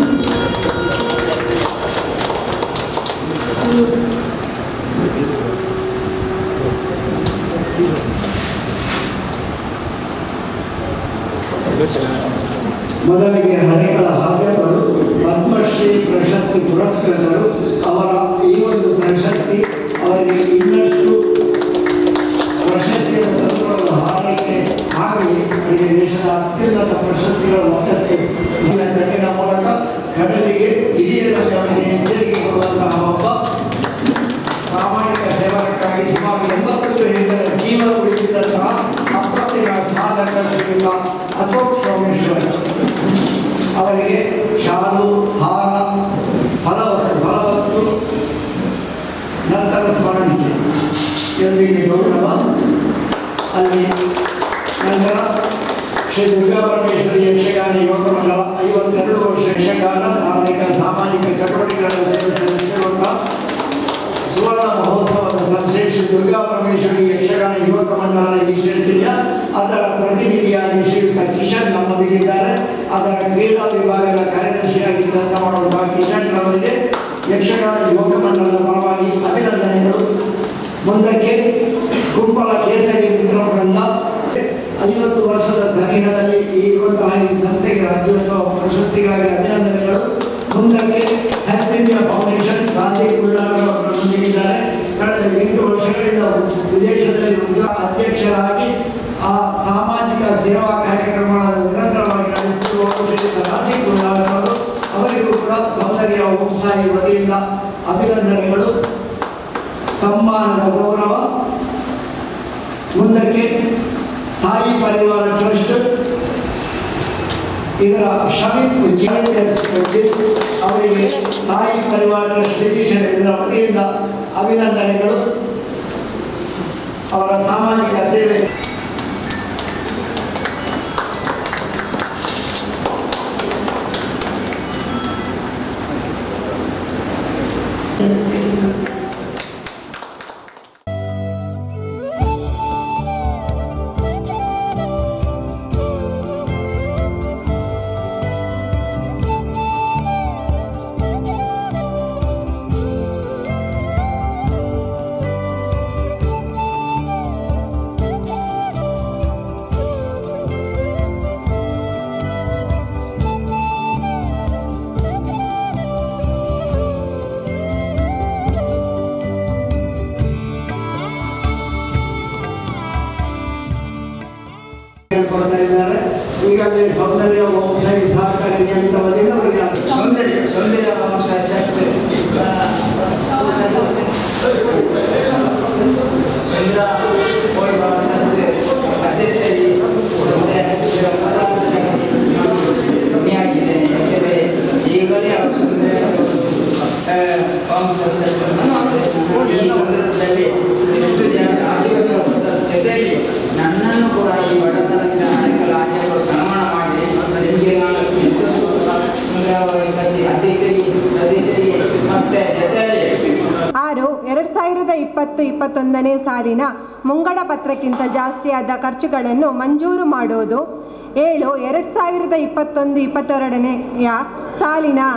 Speaker 4: ಮೊದಲಿಗೆ ಹರಿಗಳ ಹಾಜರು ಪದ್ಮಶ್ರೀ ಪ್ರಶಸ್ತಿ ಪುರಸ್ಕೃತರು ಅವರ ಈ ಒಂದು ಪ್ರಶಸ್ತಿ ಅವರಿಗೆ ಇನ್ನಷ್ಟು ಪ್ರಶಸ್ತಿಯನ್ನು ತಂದುಕೊಳ್ಳಲು ಹಾರೈಕೆ ಆಗಲಿ ಅವರಿಗೆ ದೇಶದ ಅತ್ಯುನ್ನತ ಪ್ರಶಸ್ತಿಗಳ ಮೊತ್ತಕ್ಕೆ ಈ ಕಟ್ಟಿನ ಮೂಲಕ ಕಡಲಿಗೆ ಹಿರಿಯರಲ್ಲಿ ಅವರಿಗೆ ಎಚ್ಚರಿಕೆ ಕೊಡುವಂತಹ ಒಬ್ಬ ಪ್ರಾಮಾಣಿಕ ಸೇವಕಕ್ಕಾಗಿ ಸುಮಾರು ಎಂಬತ್ತು ಹೆಣ್ಣರ ಜೀವನ ಉಳಿಸಿದಂತಹ ಅಪ್ರತಿಮ ಸಾಧಕ ಶ್ರೀಯುತ ಅಶೋಕ್ ಸೋಮೇಶ್ವರ ಅವರಿಗೆ ಶಾಲು ಹಾರ ಫಲವಸ್ತು ಫಲವಸ್ತು ನಂತರ ಸ್ಮರಣಿಕೆ ಎಂದಿಗೆ ಗೌರವ ಅಲ್ಲಿ ನಂತರ ಶ್ರೀ ದುರ್ಗಾಪರಮೇಶ್ವರಿ ಯಕ್ಷಗಾನ ಯೋಗ ಮಂಡಲ ಐವತ್ತೆರಡು ವರ್ಷ ಯಕ್ಷಗಾನ ಧಾರ್ಮಿಕ ಸಾಮಾಜಿಕ ಚಟುವಟಿಕೆಗಳನ್ನು ಸೇರಿಸಿರುವಂತಹ ಸುವರ್ಣ ಮಹೋತ್ಸವದ ಸಂಸ್ಥೆ ಶ್ರೀ ದುರ್ಗಾ ಪರಮೇಶ್ವರಿ ಯಕ್ಷಗಾನ ಯುವಕ ಮಂಡಲದ ಈ ಕ್ಷೇತ್ರೀಯ ಅದರ ಪ್ರತಿನಿಧಿಯಾಗಿ ಶ್ರೀಯುತ ಕಿಶನ್ ನಮ್ಮೊಂದಿಗಿದ್ದಾರೆ ಅದರ ಕ್ರೀಡಾ ವಿಭಾಗದ ಕಾರ್ಯದರ್ಶಿಯಾಗಿ ಕೆಲಸ ಮಾಡುವಂತಹ ಕಿಶನ್ ರವರಿಗೆ ಯಕ್ಷಗಾನ ಯುವಕ ಮಂಡಲದ ಪರವಾಗಿ ಅಭಿನಂದನೆಗಳು ಮುಂದಕ್ಕೆ ಕುಂಬಳ ಕೇಸರಿ ಮಿತ್ರ ವೃಂದ ಐವತ್ತು ವರ್ಷದ ಸನಿಹದಲ್ಲಿ ಇರುವಂತಹ ಈ ಸಂಸ್ಥೆಗೆ ರಾಜ್ಯೋತ್ಸವ ಪ್ರಶಸ್ತಿಗಾಗಿ ಅಭಿನಂದನೆಗಳು ಮುಂದಕ್ಕೆ ಹ್ಯಾಪಿಂಡಿಯಾ ಫೌಂಡೇಶನ್ ಗಾಂಧಿ ಕುಳ್ಳಾರ ಅವರೊಂದಿಗಿದ್ದಾರೆ ಕಳೆದ ಎಂಟು ವರ್ಷಗಳಿಂದ ವಿದೇಶದಲ್ಲಿ ಉದ್ಯೋಗ ಅಧ್ಯಕ್ಷರಾಗಿ ಆ ಸಾಮಾಜಿಕ ಸೇವಾ ಕಾರ್ಯಕ್ರಮಗಳನ್ನು ನಿರಂತರವಾಗಿ ನಡೆಸುತ್ತಿರುವ ಶ್ರೀಯುತ ಗಾಂಧಿ ಕುಳ್ಳಾರ ಅವರು ಅವರಿಗೂ ಕೂಡ ಸೌಂದರ್ಯ ಉತ್ಸಾಹಿ ವತಿಯಿಂದ ಅಭಿನಂದನೆಗಳು ಸನ್ಮಾನದ ಗೌರವ ಮುಂದಕ್ಕೆ ಸಾಯಿ ಪರಿವಾರ ಟ್ರಸ್ಟ್ ಇದರ ಶಮಿತ್ ಜಿಎಸ್ ಅವರಿಗೆ ಸಾಯಿ ಪರಿವಾರ ಟ್ರಸ್ಟ್ ಡಿವಿಷನ್ ಇದರ ವತಿಯಿಂದ ಅಭಿನಂದನೆಗಳು ಅವರ ಸಾಮಾಜಿಕ ಸೇವೆ ಹೇಳ್ಕೊಳ್ತಾ ಇದ್ದಾರೆ ಈಗಾಗಲೇ ಸೌಂದರ್ಯ ವ್ಯವಸಾಯ ಸಹಕಾರಿ ನಿಯಮಿತ ವತಿಯಿಂದ ಅವರಿಗೆ
Speaker 6: ಸೌಂದರ್ಯ ಸೌಂದರ್ಯ ವಂಶ ಶಕ್ತಿ ಚಂದ್ರ ವೈಭವ ಶಕ್ತಿ ಅಧ್ಯಕ್ಷರಿ ಮತ್ತೆ ಇದರ ಪದಾರ್ಥ ಧ್ವನಿಯಾಗಿದ್ದೇನೆ ಯಾಕೆಂದರೆ ಈಗಲೇ ಅವರು ಸೌಂದರ್ಯ ಆ, ವಂಶ ಶಕ್ತಿ ಈ ಸಂದರ್ಭದಲ್ಲಿ ಎಷ್ಟು ಜನ ಆದಿವಾಸಿಗಳ ಜೊತೆಯಲ್ಲಿ ನನ್ನನ್ನು ಕೂಡ ಈ ಬಡತನದ ಅನೇಕ ರಾಜ್ಯಗಳು ಸನ್ಮಾನ ಮಾಡಿ ನಿಮಗೆ ನಾನು ಎಷ್ಟು ಅಧ್ಯಕ್ಷರಿಗೆ ಸದಸ್ಯರಿಗೆ ಮತ್ತೆ ಜೊತೆಯಲ್ಲಿ
Speaker 7: ಆರು ಎರಡು ಸಾವಿರದ ಇಪ್ಪತ್ತು ಇಪ್ಪತ್ತೊಂದನೇ ಸಾಲಿನ ಮುಂಗಡ ಪತ್ರಕ್ಕಿಂತ ಜಾಸ್ತಿಯಾದ ಖರ್ಚುಗಳನ್ನು ಮಂಜೂರು ಮಾಡೋದು ಏಳು ಎರಡು ಸಾವಿರದ ಇಪ್ಪತ್ತೊಂದು ಇಪ್ಪತ್ತೆರಡನೆಯ ಸಾಲಿನ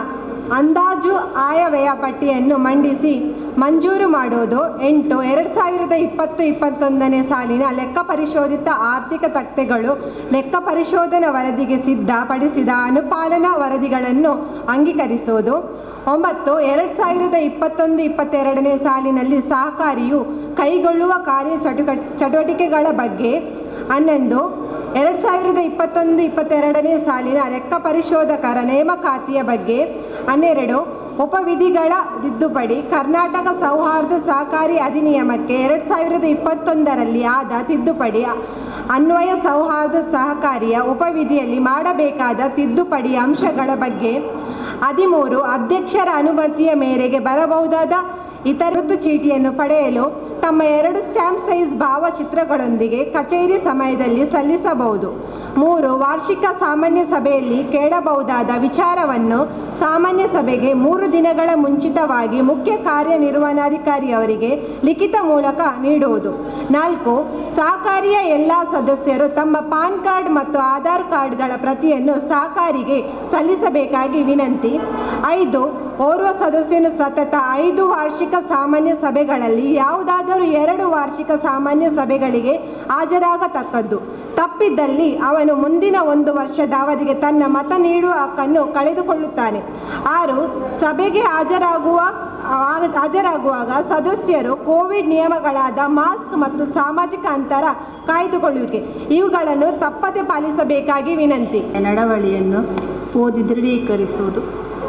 Speaker 7: ಅಂದಾಜು ಆಯವ್ಯಯ ಪಟ್ಟಿಯನ್ನು ಮಂಡಿಸಿ ಮಂಜೂರು ಮಾಡುವುದು ಎಂಟು ಎರಡು ಸಾವಿರದ ಇಪ್ಪತ್ತು ಇಪ್ಪತ್ತೊಂದನೇ ಸಾಲಿನ ಲೆಕ್ಕ ಪರಿಶೋಧಿತ ಆರ್ಥಿಕ ತಕ್ತೆಗಳು ಲೆಕ್ಕ ಪರಿಶೋಧನಾ ವರದಿಗೆ ಸಿದ್ಧಪಡಿಸಿದ ಅನುಪಾಲನಾ ವರದಿಗಳನ್ನು ಅಂಗೀಕರಿಸುವುದು ಒಂಬತ್ತು ಎರಡು ಸಾವಿರದ ಇಪ್ಪತ್ತೊಂದು ಇಪ್ಪತ್ತೆರಡನೇ ಸಾಲಿನಲ್ಲಿ ಸಹಕಾರಿಯು ಕೈಗೊಳ್ಳುವ ಕಾರ್ಯ ಚಟುಕ ಚಟುವಟಿಕೆಗಳ ಬಗ್ಗೆ ಹನ್ನೊಂದು ಎರಡು ಸಾವಿರದ ಇಪ್ಪತ್ತೊಂದು ಇಪ್ಪತ್ತೆರಡನೇ ಸಾಲಿನ ಲೆಕ್ಕ ಪರಿಶೋಧಕರ ನೇಮಕಾತಿಯ ಬಗ್ಗೆ ಹನ್ನೆರಡು ಉಪವಿಧಿಗಳ ತಿದ್ದುಪಡಿ ಕರ್ನಾಟಕ ಸೌಹಾರ್ದ ಸಹಕಾರಿ ಅಧಿನಿಯಮಕ್ಕೆ ಎರಡು ಸಾವಿರದ ಇಪ್ಪತ್ತೊಂದರಲ್ಲಿ ಆದ ತಿದ್ದುಪಡಿ ಅನ್ವಯ ಸೌಹಾರ್ದ ಸಹಕಾರಿಯ ಉಪವಿಧಿಯಲ್ಲಿ ಮಾಡಬೇಕಾದ ತಿದ್ದುಪಡಿ ಅಂಶಗಳ ಬಗ್ಗೆ ಹದಿಮೂರು ಅಧ್ಯಕ್ಷರ ಅನುಮತಿಯ ಮೇರೆಗೆ ಬರಬಹುದಾದ ಇತರ ಗುರುತು ಚೀಟಿಯನ್ನು ಪಡೆಯಲು ತಮ್ಮ ಎರಡು ಸ್ಟ್ಯಾಂಪ್ ಸೈಜ್ ಭಾವಚಿತ್ರಗಳೊಂದಿಗೆ ಕಚೇರಿ ಸಮಯದಲ್ಲಿ ಸಲ್ಲಿಸಬಹುದು ಮೂರು ವಾರ್ಷಿಕ ಸಾಮಾನ್ಯ ಸಭೆಯಲ್ಲಿ ಕೇಳಬಹುದಾದ ವಿಚಾರವನ್ನು ಸಾಮಾನ್ಯ ಸಭೆಗೆ ಮೂರು ದಿನಗಳ ಮುಂಚಿತವಾಗಿ ಮುಖ್ಯ ಕಾರ್ಯನಿರ್ವಹಣಾಧಿಕಾರಿಯವರಿಗೆ ಲಿಖಿತ ಮೂಲಕ ನೀಡುವುದು ನಾಲ್ಕು ಸಹಕಾರಿಯ ಎಲ್ಲ ಸದಸ್ಯರು ತಮ್ಮ ಪಾನ್ ಕಾರ್ಡ್ ಮತ್ತು ಆಧಾರ್ ಕಾರ್ಡ್ಗಳ ಪ್ರತಿಯನ್ನು ಸಹಕಾರಿಗೆ ಸಲ್ಲಿಸಬೇಕಾಗಿ ವಿನಂತಿ ಐದು ಓರ್ವ ಸದಸ್ಯನು ಸತತ ಐದು ವಾರ್ಷಿಕ ಸಾಮಾನ್ಯ ಸಭೆಗಳಲ್ಲಿ ಯಾವುದಾದರೂ ಎರಡು ವಾರ್ಷಿಕ ಸಾಮಾನ್ಯ ಸಭೆಗಳಿಗೆ ಹಾಜರಾಗತಕ್ಕದ್ದು ತಪ್ಪಿದ್ದಲ್ಲಿ ಅವನು ಮುಂದಿನ ಒಂದು ವರ್ಷದ ಅವಧಿಗೆ ತನ್ನ ಮತ ನೀಡುವ ಹಕ್ಕನ್ನು ಕಳೆದುಕೊಳ್ಳುತ್ತಾನೆ ಆರು ಸಭೆಗೆ ಹಾಜರಾಗುವ ಆ- ಹಾಜರಾಗುವಾಗ ಸದಸ್ಯರು ಕೋವಿಡ್ ನಿಯಮಗಳಾದ ಮಾಸ್ಕ್ ಮತ್ತು ಸಾಮಾಜಿಕ ಅಂತರ ಕಾಯ್ದುಕೊಳ್ಳುವಿಕೆ ಇವುಗಳನ್ನು ತಪ್ಪದೆ ಪಾಲಿಸಬೇಕಾಗಿ ವಿನಂತಿ
Speaker 2: ನಡವಳಿಯನ್ನು ಓದಿ ದೃಢೀಕರಿಸುವುದು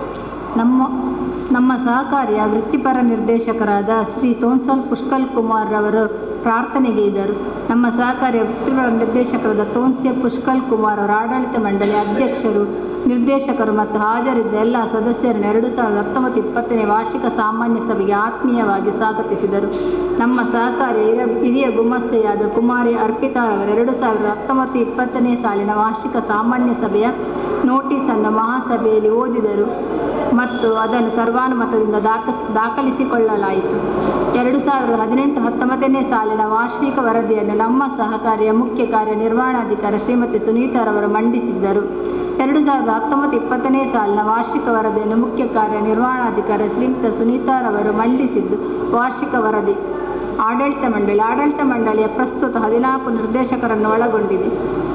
Speaker 2: ನಮ್ಮ ನಮ್ಮ ಸಹಕಾರಿಯ ವೃತ್ತಿಪರ ನಿರ್ದೇಶಕರಾದ ಶ್ರೀ ತೋನ್ಸಲ್ ಪುಷ್ಕಲ್ ಕುಮಾರ್ ರವರು ಪ್ರಾರ್ಥನೆಗೆ ಇದ್ದರು ನಮ್ಮ ಸಹಕಾರಿಯ ವೃತ್ತಿಪರ ನಿರ್ದೇಶಕರಾದ ತೋನ್ಸೆ ಪುಷ್ಕಲ್ ಕುಮಾರ್ ಅವರ ಆಡಳಿತ ಮಂಡಳಿ ಅಧ್ಯಕ್ಷರು ನಿರ್ದೇಶಕರು ಮತ್ತು ಹಾಜರಿದ್ದ ಎಲ್ಲ ಸದಸ್ಯರನ್ನು ಎರಡು ಸಾವಿರದ ಹತ್ತೊಂಬತ್ತು ಇಪ್ಪತ್ತನೇ ವಾರ್ಷಿಕ ಸಾಮಾನ್ಯ ಸಭೆಗೆ ಆತ್ಮೀಯವಾಗಿ ಸ್ವಾಗತಿಸಿದರು ನಮ್ಮ ಸಹಕಾರಿಯ ಹಿರಿಯ ಹಿರಿಯ ಗುಮಸ್ತೆಯಾದ ಕುಮಾರಿ ಅರ್ಪಿತಾರವರು ಎರಡು ಸಾವಿರದ ಹತ್ತೊಂಬತ್ತು ಇಪ್ಪತ್ತನೇ ಸಾಲಿನ ವಾರ್ಷಿಕ ಸಾಮಾನ್ಯ ಸಭೆಯ ನೋಟಿಸನ್ನು ಮಹಾಸಭೆಯಲ್ಲಿ ಓದಿದರು ಮತ್ತು ಅದನ್ನು ಸರ್ವಾನುಮತದಿಂದ ದಾಖ ದಾಖಲಿಸಿಕೊಳ್ಳಲಾಯಿತು ಎರಡು ಸಾವಿರದ ಹದಿನೆಂಟು ಹತ್ತೊಂಬತ್ತನೇ ಸಾಲಿನ ವಾರ್ಷಿಕ ವರದಿಯನ್ನು ನಮ್ಮ ಸಹಕಾರಿಯ ಮುಖ್ಯ ಕಾರ್ಯನಿರ್ವಹಣಾಧಿಕಾರಿ ಶ್ರೀಮತಿ ಸುನೀತಾರವರು ಮಂಡಿಸಿದ್ದರು ಎರಡು ಸಾವಿರದ ಹತ್ತೊಂಬತ್ತು ಇಪ್ಪತ್ತನೇ ಸಾಲಿನ ವಾರ್ಷಿಕ ವರದಿಯನ್ನು ಮುಖ್ಯ ಕಾರ್ಯನಿರ್ವಹಣಾಧಿಕಾರಿ ಶ್ರೀಮತಿ ಸುನೀತಾರವರು ಮಂಡಿಸಿದ್ದು ವಾರ್ಷಿಕ ವರದಿ ಆಡಳಿತ ಮಂಡಳಿ ಆಡಳಿತ ಮಂಡಳಿಯ ಪ್ರಸ್ತುತ ಹದಿನಾಲ್ಕು ನಿರ್ದೇಶಕರನ್ನು ಒಳಗೊಂಡಿದೆ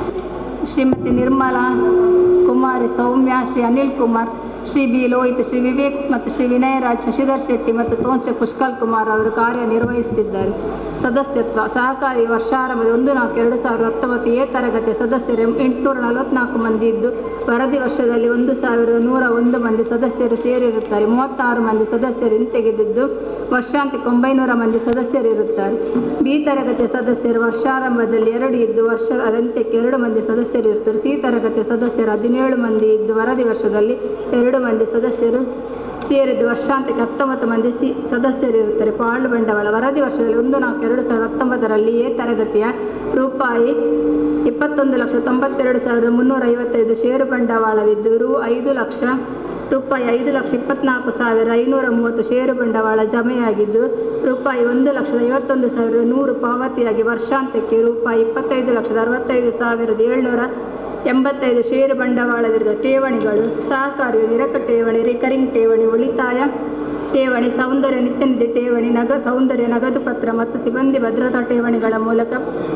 Speaker 2: ಶ್ರೀಮತಿ ನಿರ್ಮಲಾ ಕುಮಾರಿ ಸೌಮ್ಯ ಶ್ರೀ ಅನಿಲ್ ಕುಮಾರ್ ಶ್ರೀ ಬಿ ಲೋಹಿತ್ ಶ್ರೀ ವಿವೇಕ್ ಮತ್ತು ಶ್ರೀ ವಿನಯರಾಜ್ ಶಶಿಧರ್ ಶೆಟ್ಟಿ ಮತ್ತು ತೋಂಚ ಪುಷ್ಕಲ್ ಕುಮಾರ್ ಅವರು ಕಾರ್ಯನಿರ್ವಹಿಸುತ್ತಿದ್ದಾರೆ ಸದಸ್ಯತ್ವ ಸಹಕಾರಿ ವರ್ಷಾರಂಭದ ಒಂದು ನಾಲ್ಕು ಎರಡು ಸಾವಿರದ ಹತ್ತೊಂಬತ್ತು ಎ ತರಗತಿಯ ಸದಸ್ಯರು ಎಂಟುನೂರ ನಲವತ್ನಾಲ್ಕು ಮಂದಿ ಇದ್ದು ವರದಿ ವರ್ಷದಲ್ಲಿ ಒಂದು ಸಾವಿರದ ನೂರ ಒಂದು ಮಂದಿ ಸದಸ್ಯರು ಸೇರಿರುತ್ತಾರೆ ಮೂವತ್ತಾರು ಮಂದಿ ಸದಸ್ಯರು ಹಿಂತೆಗೆದಿದ್ದು ವರ್ಷಾಂತ್ಯಕ್ಕೆ ಒಂಬೈನೂರ ಮಂದಿ ಸದಸ್ಯರು ಇರುತ್ತಾರೆ ಬಿ ತರಗತಿಯ ಸದಸ್ಯರು ವರ್ಷಾರಂಭದಲ್ಲಿ ಎರಡು ಇದ್ದು ವರ್ಷದ ಅಂತ್ಯಕ್ಕೆ ಎರಡು ಮಂದಿ ಸದಸ್ಯರು ಇರ್ತಾರೆ ಸಿ ತರಗತಿಯ ಸದಸ್ಯರು ಹದಿನೇಳು ಮಂದಿ ಇದ್ದು ವರದಿ ವರ್ಷದಲ್ಲಿ ಎರಡು ಮಂದಿ ಸದಸ್ಯರು ಸೇರಿದ್ದು ವರ್ಷಾಂತ್ಯಕ್ಕೆ ಹತ್ತೊಂಬತ್ತು ಮಂದಿ ಸಿ ಸದಸ್ಯರು ಇರುತ್ತಾರೆ ಪಾಳು ಬಂಡವಾಳ ವರದಿ ವರ್ಷದಲ್ಲಿ ಒಂದು ನಾಲ್ಕು ಎರಡು ಸಾವಿರದ ಹತ್ತೊಂಬತ್ತರಲ್ಲಿ ಎ ತರಗತಿಯ ರೂಪಾಯಿ ಇಪ್ಪತ್ತೊಂದು ಲಕ್ಷ ತೊಂಬತ್ತೆರಡು ಸಾವಿರದ ಮುನ್ನೂರ ಐವತ್ತೈದು ಷೇರು ಬಂಡವಾಳವಿದ್ದು ರು ಐದು ಲಕ್ಷ ರೂಪಾಯಿ ಐದು ಲಕ್ಷ ಇಪ್ಪತ್ನಾಲ್ಕು ಸಾವಿರ ಐನೂರ ಮೂವತ್ತು ಷೇರು ಬಂಡವಾಳ ಜಮೆಯಾಗಿದ್ದು ರೂಪಾಯಿ ಒಂದು ಲಕ್ಷದ ಐವತ್ತೊಂದು ಸಾವಿರದ ನೂರು ಪಾವತಿಯಾಗಿ ವರ್ಷಾಂತ್ಯಕ್ಕೆ ರೂಪಾಯಿ ಇಪ್ಪತ್ತೈದು ಲಕ್ಷದ ಅರವತ್ತೈದು ಸಾವಿರದ ಏಳ್ನೂರ ಎಂಬತ್ತೈದು ಷೇರು ಬಂಡವಾಳವಿರುವ ಠೇವಣಿಗಳು ಸಹಕಾರಿಯು ನಿರಕ ಠೇವಣಿ ರಿಕರಿಂಗ್ ಠೇವಣಿ ಉಳಿತಾಯ ಠೇವಣಿ ಸೌಂದರ್ಯ ನಿತ್ಯನಿಧಿ ಠೇವಣಿ ನಗ ಸೌಂದರ್ಯ ನಗದು ಪತ್ರ ಮತ್ತು ಸಿಬ್ಬಂದಿ ಭದ್ರತಾ ಠೇವಣಿಗಳ ಮೂಲಕ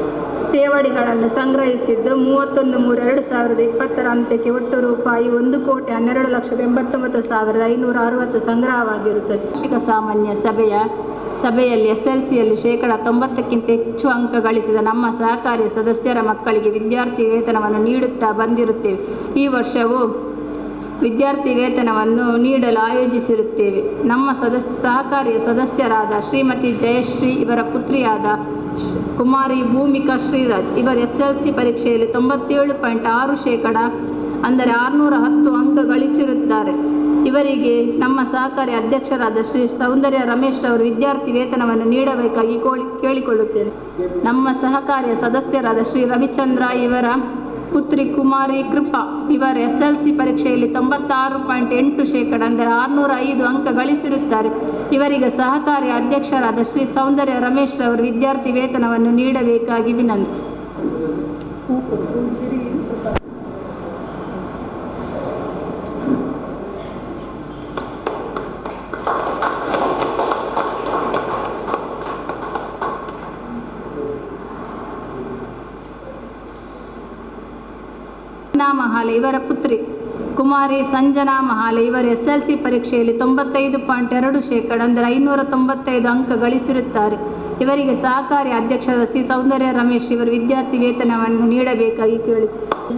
Speaker 2: ಠೇವಣಿಗಳನ್ನು ಸಂಗ್ರಹಿಸಿದ್ದು ಮೂವತ್ತೊಂದು ಮೂರು ಎರಡು ಸಾವಿರದ ಇಪ್ಪತ್ತರ ಅಂತ್ಯಕ್ಕೆ ಒಟ್ಟು ರೂಪಾಯಿ ಒಂದು ಕೋಟಿ ಹನ್ನೆರಡು ಲಕ್ಷದ ಎಂಬತ್ತೊಂಬತ್ತು ಸಾವಿರದ ಐನೂರ ಅರವತ್ತು ಸಂಗ್ರಹವಾಗಿರುತ್ತದೆ ವಾರ್ಷಿಕ ಸಾಮಾನ್ಯ ಸಭೆಯ ಸಭೆಯಲ್ಲಿ ಎಸ್ ಎಲ್ ಸಿಯಲ್ಲಿ ಶೇಕಡ ತೊಂಬತ್ತಕ್ಕಿಂತ ಹೆಚ್ಚು ಅಂಕ ಗಳಿಸಿದ ನಮ್ಮ ಸಹಕಾರಿ ಸದಸ್ಯರ ಮಕ್ಕಳಿಗೆ ವಿದ್ಯಾರ್ಥಿ ವೇತನವನ್ನು ನೀಡುತ್ತಾ ಬಂದಿರುತ್ತೇವೆ ಈ ವರ್ಷವೂ ವಿದ್ಯಾರ್ಥಿ ವೇತನವನ್ನು ನೀಡಲು ಆಯೋಜಿಸಿರುತ್ತೇವೆ ನಮ್ಮ ಸದಸ್ಯ ಸಹಕಾರಿಯ ಸದಸ್ಯರಾದ ಶ್ರೀಮತಿ ಜಯಶ್ರೀ ಇವರ ಪುತ್ರಿಯಾದ ಶ್- ಕುಮಾರಿ ಭೂಮಿಕಾ ಶ್ರೀರಾಜ್ ಇವರು ಎಸ್ ಎಲ್ ಸಿ ಪರೀಕ್ಷೆಯಲ್ಲಿ ತೊಂಬತ್ತೇಳು ಪಾಯಿಂಟ್ ಆರು ಶೇಕಡ ಅಂದರೆ ಆರುನೂರ ಹತ್ತು ಅಂಕ ಗಳಿಸಿರುತ್ತಾರೆ ಇವರಿಗೆ ನಮ್ಮ ಸಹಕಾರಿ ಅಧ್ಯಕ್ಷರಾದ ಶ್ರೀ ಸೌಂದರ್ಯ ರಮೇಶ್ ಅವರು ವಿದ್ಯಾರ್ಥಿ ವೇತನವನ್ನು ನೀಡಬೇಕಾಗಿ ಕೋಳಿ ಕೇಳಿಕೊಳ್ಳುತ್ತೇನೆ ನಮ್ಮ ಸಹಕಾರಿಯ ಸದಸ್ಯರಾದ ಶ್ರೀ ರವಿಚಂದ್ರ ಇವರ ಪುತ್ರಿ ಕುಮಾರಿ ಕೃಪಾ ಇವರು ಎಸ್ ಎಲ್ ಸಿ ಪರೀಕ್ಷೆಯಲ್ಲಿ ತೊಂಬತ್ತಾರು ಪಾಯಿಂಟ್ ಎಂಟು ಶೇಕಡ ಅಂದರೆ ಆರುನೂರ ಐದು ಅಂಕ ಗಳಿಸಿರುತ್ತಾರೆ ಇವರಿಗೆ ಸಹಕಾರಿ ಅಧ್ಯಕ್ಷರಾದ ಶ್ರೀ ಸೌಂದರ್ಯ ರಮೇಶ್ ರವರು ವಿದ್ಯಾರ್ಥಿ ವೇತನವನ್ನು ನೀಡಬೇಕಾಗಿ ವಿನಂತಿ ಸಂಜನಾ ಮಹಾಲೆ ಇವರ ಪುತ್ರಿ ಕುಮಾರಿ ಸಂಜನಾ ಮಹಾಲೆ ಇವರು ಎಸ್ ಎಲ್ ಸಿ ಪರೀಕ್ಷೆಯಲ್ಲಿ ತೊಂಬತ್ತೈದು ಪಾಯಿಂಟ್ ಎರಡು ಶೇಕಡ ಅಂದರೆ ಐನೂರ ತೊಂಬತ್ತೈದು ಅಂಕ ಗಳಿಸಿರುತ್ತಾರೆ ಇವರಿಗೆ ಸಹಕಾರಿ ಅಧ್ಯಕ್ಷರಾದ ಶ್ರೀ ಸೌಂದರ್ಯ ರಮೇಶ್ ಇವರು ವಿದ್ಯಾರ್ಥಿ ವೇತನವನ್ನು ನೀಡಬೇಕಾಗಿ ಕೇಳಿ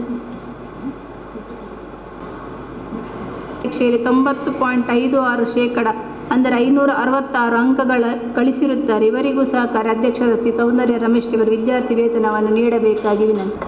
Speaker 2: ಪರೀಕ್ಷೆಯಲ್ಲಿ ತೊಂಬತ್ತು ಪಾಯಿಂಟ್ ಐದು ಆರು ಶೇಕಡ ಅಂದರೆ ಐನೂರ ಅರವತ್ತಾರು ಅಂಕಗಳ ಗಳಿಸಿರುತ್ತಾರೆ ಇವರಿಗೂ ಸಹಕಾರಿ ಅಧ್ಯಕ್ಷರಾದ ಶ್ರೀ ಸೌಂದರ್ಯ ರಮೇಶ್ ಇವರು ವಿದ್ಯಾರ್ಥಿ ವೇತನವನ್ನು ನೀಡಬೇಕಾಗಿ ವಿನಂತಿ